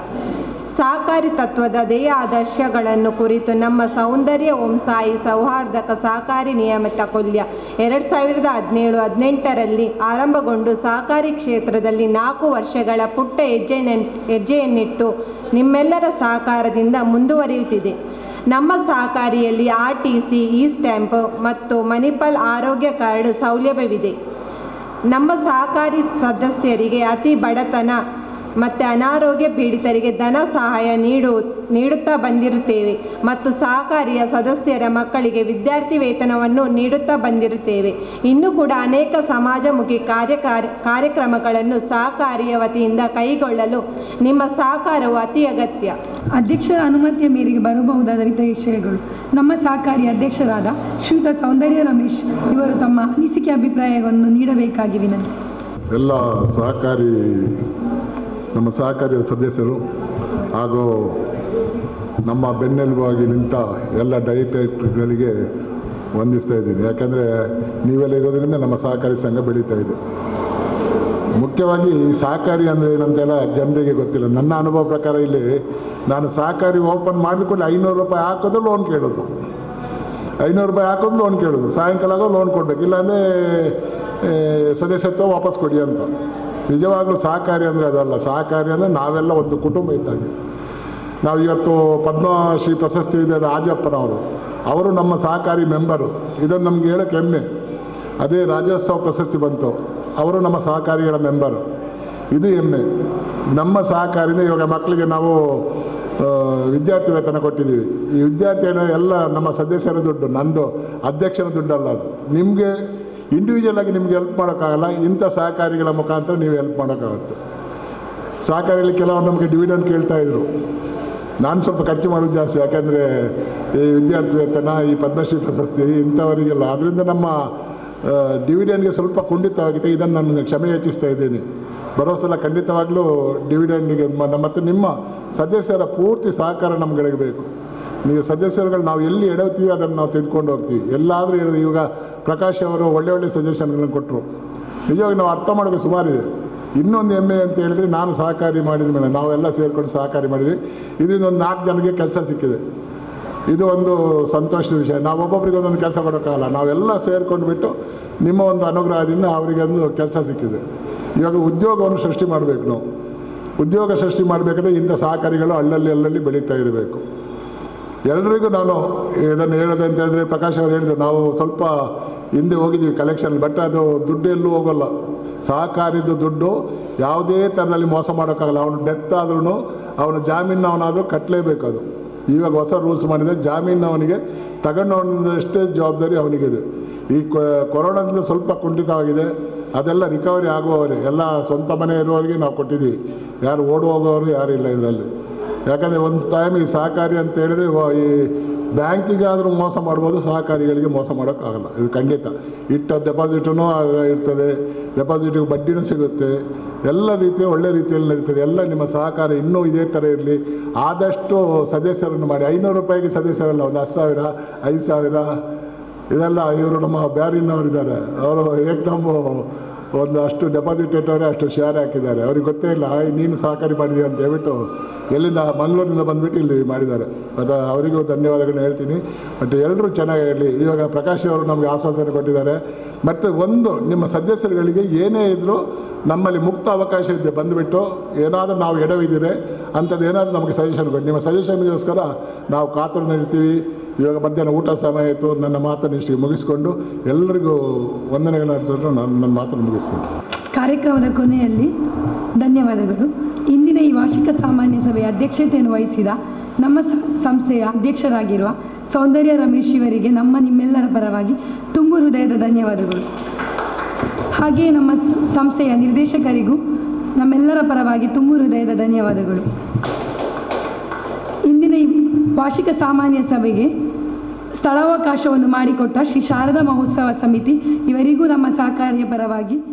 Speaker 7: ಸಹಕಾರಿ ತತ್ವದ ಧ್ಯೇಯ ಆದರ್ಶಗಳನ್ನು ಕುರಿತು ನಮ್ಮ ಸೌಂದರ್ಯ ಓಂ ಸಾಯಿ ಸೌಹಾರ್ದಕ ಸಹಕಾರಿ ನಿಯಮಿತ ಕೊಲ್ಯ ಎರಡು ಸಾವಿರದ ಹದಿನೇಳು ಹದಿನೆಂಟರಲ್ಲಿ ಆರಂಭಗೊಂಡು ಸಹಕಾರಿ ಕ್ಷೇತ್ರದಲ್ಲಿ ನಾಲ್ಕು ವರ್ಷಗಳ ಪುಟ್ಟ ಹೆಜ್ಜೆನ ಹೆಜ್ಜೆಯನ್ನಿಟ್ಟು ನಿಮ್ಮೆಲ್ಲರ ಸಹಕಾರದಿಂದ ಮುಂದುವರಿಯುತ್ತಿದೆ ನಮ್ಮ ಸಹಕಾರಿಯಲ್ಲಿ R T C E stamp ಮತ್ತು ಮಣಿಪಾಲ್ ಆರೋಗ್ಯ ಕಾರ್ಡ್ ಸೌಲಭ್ಯವಿದೆ ನಮ್ಮ ಸಹಕಾರಿ ಸದಸ್ಯರಿಗೆ ಅತಿ ಬಡತನ ಮತ್ತು ಅನಾರೋಗ್ಯ ಪೀಡಿತರಿಗೆ ಧನ ಸಹಾಯ ನೀಡು ನೀಡುತ್ತಾ ಬಂದಿರುತ್ತೇವೆ ಮತ್ತು ಸಹಕಾರಿಯ ಸದಸ್ಯರ ಮಕ್ಕಳಿಗೆ ವಿದ್ಯಾರ್ಥಿ ವೇತನವನ್ನು ನೀಡುತ್ತಾ ಬಂದಿರುತ್ತೇವೆ ಇನ್ನೂ ಕೂಡ ಅನೇಕ ಸಮಾಜಮುಖಿ ಕಾರ್ಯ ಕಾರ್ಯಕ್ರಮಗಳನ್ನು ಸಹಕಾರಿಯ ವತಿಯಿಂದ ಕೈಗೊಳ್ಳಲು ನಿಮ್ಮ ಸಹಕಾರವು ಅತಿ ಅಗತ್ಯ
Speaker 1: ಅಧ್ಯಕ್ಷರ ಅನುಮತಿಯ ಮೇರೆಗೆ ಬರಬಹುದಾದ ಇತರ ವಿಷಯಗಳು ನಮ್ಮ ಸಹಕಾರಿ ಅಧ್ಯಕ್ಷರಾದ ಶ್ರೀಯುತ ಸೌಂದರ್ಯ ರಮೇಶ್ ಇವರು ತಮ್ಮ ಅನಿಸಿಕೆ ಅಭಿಪ್ರಾಯವನ್ನು ನೀಡಬೇಕಾಗಿ ವಿನಂತಿ
Speaker 11: ಎಲ್ಲ ಸಹಕಾರಿ ನಮ್ಮ ಸಹಕಾರಿ ಸದಸ್ಯರು ಹಾಗೂ ನಮ್ಮ ಬೆನ್ನೆಲುಬಾಗಿ ನಿಂತ ಎಲ್ಲ ಡೈರೆಕ್ಟರ್ಗಳಿಗೆ ವಂದಿಸ್ತಾ ಇದ್ದೀನಿ ಯಾಕಂದರೆ ನೀವೆಲ್ಲ ಇರೋದ್ರಿಂದ ನಮ್ಮ ಸಹಕಾರಿ ಸಂಘ ಬೆಳೀತಾ ಇದೆ ಮುಖ್ಯವಾಗಿ ಈ ಸಹಕಾರಿ ಅಂದರೆ ಏನಂತೆಲ್ಲ ಜನರಿಗೆ ಗೊತ್ತಿಲ್ಲ ನನ್ನ ಅನುಭವ ಪ್ರಕಾರ ಇಲ್ಲಿ ನಾನು ಸಹಕಾರಿ ಓಪನ್ ಮಾಡಿದ್ಕೊಂಡು ಐನೂರು ರೂಪಾಯಿ ಹಾಕೋದು ಲೋನ್ ಕೇಳೋದು ಐನೂರು ರೂಪಾಯಿ ಹಾಕೋದು ಲೋನ್ ಕೇಳೋದು ಸಾಯಂಕಾಲ ಆಗೋ ಲೋನ್ ಕೊಡಬೇಕು ಇಲ್ಲಾಂದರೆ ಸದಸ್ಯತ್ವ ವಾಪಸ್ ಕೊಡಿ ಅಂತ ನಿಜವಾಗ್ಲೂ ಸಹಕಾರಿ ಅಂದರೆ ಅದಲ್ಲ ಸಹಕಾರಿ ಅಂದರೆ ನಾವೆಲ್ಲ ಒಂದು ಕುಟುಂಬ ಇದ್ದಾಗ ನಾವು ಇವತ್ತು ಪದ್ಮಶ್ರೀ ಪ್ರಶಸ್ತಿ ಇದೆ ರಾಜಪ್ಪನವರು ಅವರು ನಮ್ಮ ಸಹಕಾರಿ ಮೆಂಬರು ಇದನ್ನು ನಮ್ಗೆ ಹೇಳೋಕ್ಕೆ ಹೆಮ್ಮೆ ಅದೇ ರಾಜ್ಯೋತ್ಸವ ಪ್ರಶಸ್ತಿ ಬಂತು ಅವರು ನಮ್ಮ ಸಹಕಾರಿಗಳ ಮೆಂಬರು ಇದು ಹೆಮ್ಮೆ ನಮ್ಮ ಸಹಕಾರಿಯಿಂದ ಇವಾಗ ಮಕ್ಕಳಿಗೆ ನಾವು ಆ, ವಿದ್ಯಾರ್ಥಿ ವೇತನ ಕೊಟ್ಟಿದ್ದೀವಿ ಈ ವಿದ್ಯಾರ್ಥಿ ವೇತನ ಎಲ್ಲ ನಮ್ಮ ಸದಸ್ಯರ ದುಡ್ಡು ನಂದು ಅಧ್ಯಕ್ಷರ ದುಡ್ಡಲ್ಲ ಅದು ನಿಮಗೆ ಇಂಡಿವಿಜುವಲ್ ಆಗಿ ನಿಮ್ಗೆ ಹೆಲ್ಪ್ ಮಾಡೋಕ್ಕಾಗಲ್ಲ ಇಂಥ ಸಹಕಾರಿಗಳ ಮುಖಾಂತರ ನೀವು ಹೆಲ್ಪ್ ಮಾಡೋಕ್ಕಾಗುತ್ತೆ ಸಹಕಾರಿಯಲ್ಲಿ ಕೆಲವರು ನಮಗೆ ಡಿವಿಡೆಂಡ್ ಕೇಳ್ತಾ ಇದ್ರು ನಾನು ಸ್ವಲ್ಪ ಖರ್ಚು ಮಾಡೋದು ಜಾಸ್ತಿ ಯಾಕಂದರೆ ಈ ವಿದ್ಯಾರ್ಥಿ ವೇತನ ಈ ಪದ್ಮಶ್ರೀ ಪ್ರಶಸ್ತಿ ಇಂಥವರಿಗೆಲ್ಲ ಅದರಿಂದ ನಮ್ಮ ಡಿವಿಡೆಂಡ್ಗೆ ಸ್ವಲ್ಪ ಕುಂಠಿತವಾಗಿದೆ ಇದನ್ನು ನಾನು ಕ್ಷಮೆ ಯಾಚಿಸ್ತಾ ಇದ್ದೀನಿ ಬರೋ ಸಲ ಖಂಡಿತವಾಗ್ಲೂ ಡಿವಿಡೆಂಡ್ಗೆ ಮತ್ತು ನಿಮ್ಮ ಸದಸ್ಯರ ಪೂರ್ತಿ ಸಹಕಾರ ನಮ್ಗಳಿಗೆ ಬೇಕು ನೀವು ಸದಸ್ಯರುಗಳು ನಾವು ಎಲ್ಲಿ ಎಡವ್ತೀವಿ ಅದನ್ನು ನಾವು ತೆಗೆದುಕೊಂಡು ಹೋಗ್ತೀವಿ ಎಲ್ಲಾದರೂ ಹೇಳಿದ್ರು ಇವಾಗ ಪ್ರಕಾಶ್ ಅವರು ಒಳ್ಳೆ ಒಳ್ಳೆ ಸಜೆಷನ್ಗಳನ್ನು ಕೊಟ್ಟರು ನಿಜವಾಗಿ ನಾವು ಅರ್ಥ ಮಾಡೋಕ್ಕೆ ಸುಮಾರಿದೆ ಇನ್ನೊಂದು ಹೆಮ್ಮೆ ಅಂತ ಹೇಳಿದ್ರೆ ನಾನು ಸಹಕಾರಿ ಮಾಡಿದ ಮೇಲೆ ನಾವೆಲ್ಲ ಸೇರಿಕೊಂಡು ಸಹಕಾರಿ ಮಾಡಿದ್ವಿ ಇದರಿಂದ ಒಂದು ನಾಲ್ಕು ಜನಕ್ಕೆ ಕೆಲಸ ಸಿಕ್ಕಿದೆ ಇದು ಒಂದು ಸಂತೋಷದ ವಿಷಯ ನಾವು ಒಬ್ಬೊಬ್ಬರಿಗೆ ಒಂದೊಂದು ಕೆಲಸ ಕೊಡೋಕ್ಕಾಗಲ್ಲ ನಾವೆಲ್ಲ ಸೇರ್ಕೊಂಡು ಬಿಟ್ಟು ನಿಮ್ಮ ಒಂದು ಅನುಗ್ರಹದಿಂದ ಅವರಿಗೆ ಒಂದು ಕೆಲಸ ಸಿಕ್ಕಿದೆ ಇವಾಗ ಉದ್ಯೋಗವನ್ನು ಸೃಷ್ಟಿ ಮಾಡಬೇಕು ನಾವು ಉದ್ಯೋಗ ಸೃಷ್ಟಿ ಮಾಡಬೇಕಾದ್ರೆ ಇಂಥ ಸಹಕಾರಿಗಳು ಅಲ್ಲಲ್ಲಿ ಅಲ್ಲಲ್ಲಿ ಬೆಳೀತಾ ಇರಬೇಕು ಎಲ್ರಿಗೂ ನಾನು ಇದನ್ನು ಹೇಳೋದು ಅಂತ ಹೇಳಿದ್ರೆ ಪ್ರಕಾಶ್ ಅವರು ಹೇಳಿದ್ರು ನಾವು ಸ್ವಲ್ಪ ಹಿಂದೆ ಹೋಗಿದ್ದೀವಿ ಕಲೆಕ್ಷನ್ ಬಟ್ ಅದು ದುಡ್ಡು ಎಲ್ಲೂ ಹೋಗೋಲ್ಲ ಸಹಕಾರಿದು ದುಡ್ಡು ಯಾವುದೇ ಥರದಲ್ಲಿ ಮೋಸ ಮಾಡೋಕ್ಕಾಗಲ್ಲ ಅವನು ಡೆತ್ ಆದ್ರೂ ಅವನು ಜಾಮೀನು ಅವನಾದರೂ ಕಟ್ಟಲೇಬೇಕು ಅದು ಇವಾಗ ಹೊಸ ರೂಲ್ಸ್ ಮಾಡಿದರೆ ಜಾಮೀನು ಅವನಿಗೆ ತಗೊಂಡವನಷ್ಟೇ ಜವಾಬ್ದಾರಿ ಅವನಿಗಿದೆ ಈ ಕೊ- ಕೊರೋನಾದಿಂದ ಸ್ವಲ್ಪ ಕುಂಠಿತವಾಗಿದೆ ಅದೆಲ್ಲ ರಿಕವರಿ ಆಗುವವರೆ ಎಲ್ಲ ಸ್ವಂತ ಮನೆ ಇರುವವರಿಗೆ ನಾವು ಕೊಟ್ಟಿದ್ದೀವಿ ಯಾರು ಓಡಿ ಹೋಗೋರು ಯಾರು ಇಲ್ಲ ಇದರಲ್ಲಿ ಯಾಕಂದರೆ ಒಂದು ಟೈಮ್ ಈ ಸಹಕಾರಿ ಅಂತ ಹೇಳಿದ್ರೆ ವ- ಈ ಬ್ಯಾಂಕಿಗಾದರೂ ಮೋಸ ಮಾಡ್ಬೋದು ಸಹಕಾರಿಗಳಿಗೆ ಮೋಸ ಮಾಡೋಕ್ಕಾಗಲ್ಲ ಇದು ಖಂಡಿತ ಇಟ್ಟ ಡೆಪಾಸಿಟೂ ಇರ್ತದೆ ಡೆಪಾಸಿಟಿಗೆ ಬಡ್ಡಿನೂ ಸಿಗುತ್ತೆ ಎಲ್ಲ ರೀತಿಯ ಒಳ್ಳೆ ರೀತಿಯಲ್ಲಿ ನಡೀತದೆ ಎಲ್ಲ ನಿಮ್ಮ ಸಹಕಾರ ಇನ್ನೂ ಇದೇ ಥರ ಇರಲಿ ಆದಷ್ಟು ಸದಸ್ಯರನ್ನು ಮಾಡಿ ಐನೂರು ರೂಪಾಯಿಗೆ ಸದಸ್ಯರಲ್ಲ ಒಂದು ಹತ್ತು ಸಾವಿರ ಐದು ಸಾವಿರ ಇದೆಲ್ಲ ಇವರು ನಮ್ಮ ಬ್ಯಾರಿನವರಿದ್ದಾರೆ ಅವರು ಏಕ್ದಮ್ ಒಂದು ಅಷ್ಟು ಡೆಪಾಸಿಟ್ ಇಟ್ಟವರೆ ಅಷ್ಟು ಶೇರ್ ಹಾಕಿದ್ದಾರೆ ಅವ್ರಿಗೆ ಗೊತ್ತೇ ಇಲ್ಲ "ಆಯ್, ನೀನು ಸಹಕಾರಿ ಮಾಡಿದೀಯ ಅಂತ ಹೇಳ್ಬಿಟ್ಟು ಎಲ್ಲಿಂದ ಮಂಗಳೂರಿನಿಂದ ಬಂದುಬಿಟ್ಟು ಇಲ್ಲಿ ಮಾಡಿದ್ದಾರೆ ಅದು ಅವರಿಗೂ ಧನ್ಯವಾದಗಳನ್ನ ಹೇಳ್ತೀನಿ ಬಟ್ ಎಲ್ಲರೂ ಚೆನ್ನಾಗಿ ಹೇಳಲಿ ಇವಾಗ ಪ್ರಕಾಶ್ ಅವರು ನಮಗೆ ಆಶ್ವಾಸನೆ ಕೊಟ್ಟಿದ್ದಾರೆ ಮತ್ತು ಒಂದು ನಿಮ್ಮ ಸದಸ್ಯರುಗಳಿಗೆ ಏನೇ ಇದ್ದರೂ ನಮ್ಮಲ್ಲಿ ಮುಕ್ತ ಅವಕಾಶ ಇದೆ ಬಂದುಬಿಟ್ಟು ಏನಾದರೂ ನಾವು ಎಡವಿದ್ದೀರೆ ಅಂಥದ್ದು ಏನಾದರೂ ನಮಗೆ ಸಜೆಷನ್ ಕೊಡಿ ನಿಮ್ಮ ಸಜೆಷನ್ಗೋಸ್ಕರ ನಾವು ಕಾತುರನಿರ್ತೀವಿ ಇವಾಗ ಮಧ್ಯಾಹ್ನ ಊಟ ಸಮಯ ಆಯಿತು ನನ್ನ ಮಾತನ್ನು ಇಷ್ಟು ಮುಗಿಸ್ಕೊಂಡು ಎಲ್ಲರಿಗೂ ವಂದನೆಗಳನ್ನು ಅರ್ಪಿಸಿಕೊಂಡು ನಾನು ನನ್ನ ಮಾತನ್ನು ಮುಗಿಸ್ತೀನಿ
Speaker 1: ಕಾರ್ಯಕ್ರಮದ ಕೊನೆಯಲ್ಲಿ ಧನ್ಯವಾದಗಳು ಇಂದಿನ ಈ ವಾರ್ಷಿಕ ಸಾಮಾನ್ಯ ಸಭೆಯ ಅಧ್ಯಕ್ಷತೆಯನ್ನು ವಹಿಸಿದ ನಮ್ಮ ಸ- ಸಂಸ್ಥೆಯ ಅಧ್ಯಕ್ಷರಾಗಿರುವ ಸೌಂದರ್ಯ ರಮೇಶ್ ಇವರಿಗೆ ನಮ್ಮ ನಿಮ್ಮೆಲ್ಲರ ಪರವಾಗಿ ತುಂಬು ಹೃದಯದ ಧನ್ಯವಾದಗಳು ಹಾಗೆಯೇ ನಮ್ಮ ಸ- ಸಂಸ್ಥೆಯ ನಿರ್ದೇಶಕರಿಗೂ ನಮ್ಮೆಲ್ಲರ ಪರವಾಗಿ ತುಂಬು ಹೃದಯದ ಧನ್ಯವಾದಗಳು ಇಂದಿನ ಈ ವಾರ್ಷಿಕ ಸಾಮಾನ್ಯ ಸಭೆಗೆ ಸ್ಥಳಾವಕಾಶವನ್ನು ಮಾಡಿಕೊಟ್ಟ ಶ್ರೀ ಶಾರದಾ ಮಹೋತ್ಸವ ಸಮಿತಿ ಇವರಿಗೂ ನಮ್ಮ ಸಹಕಾರಿಯ ಪರವಾಗಿ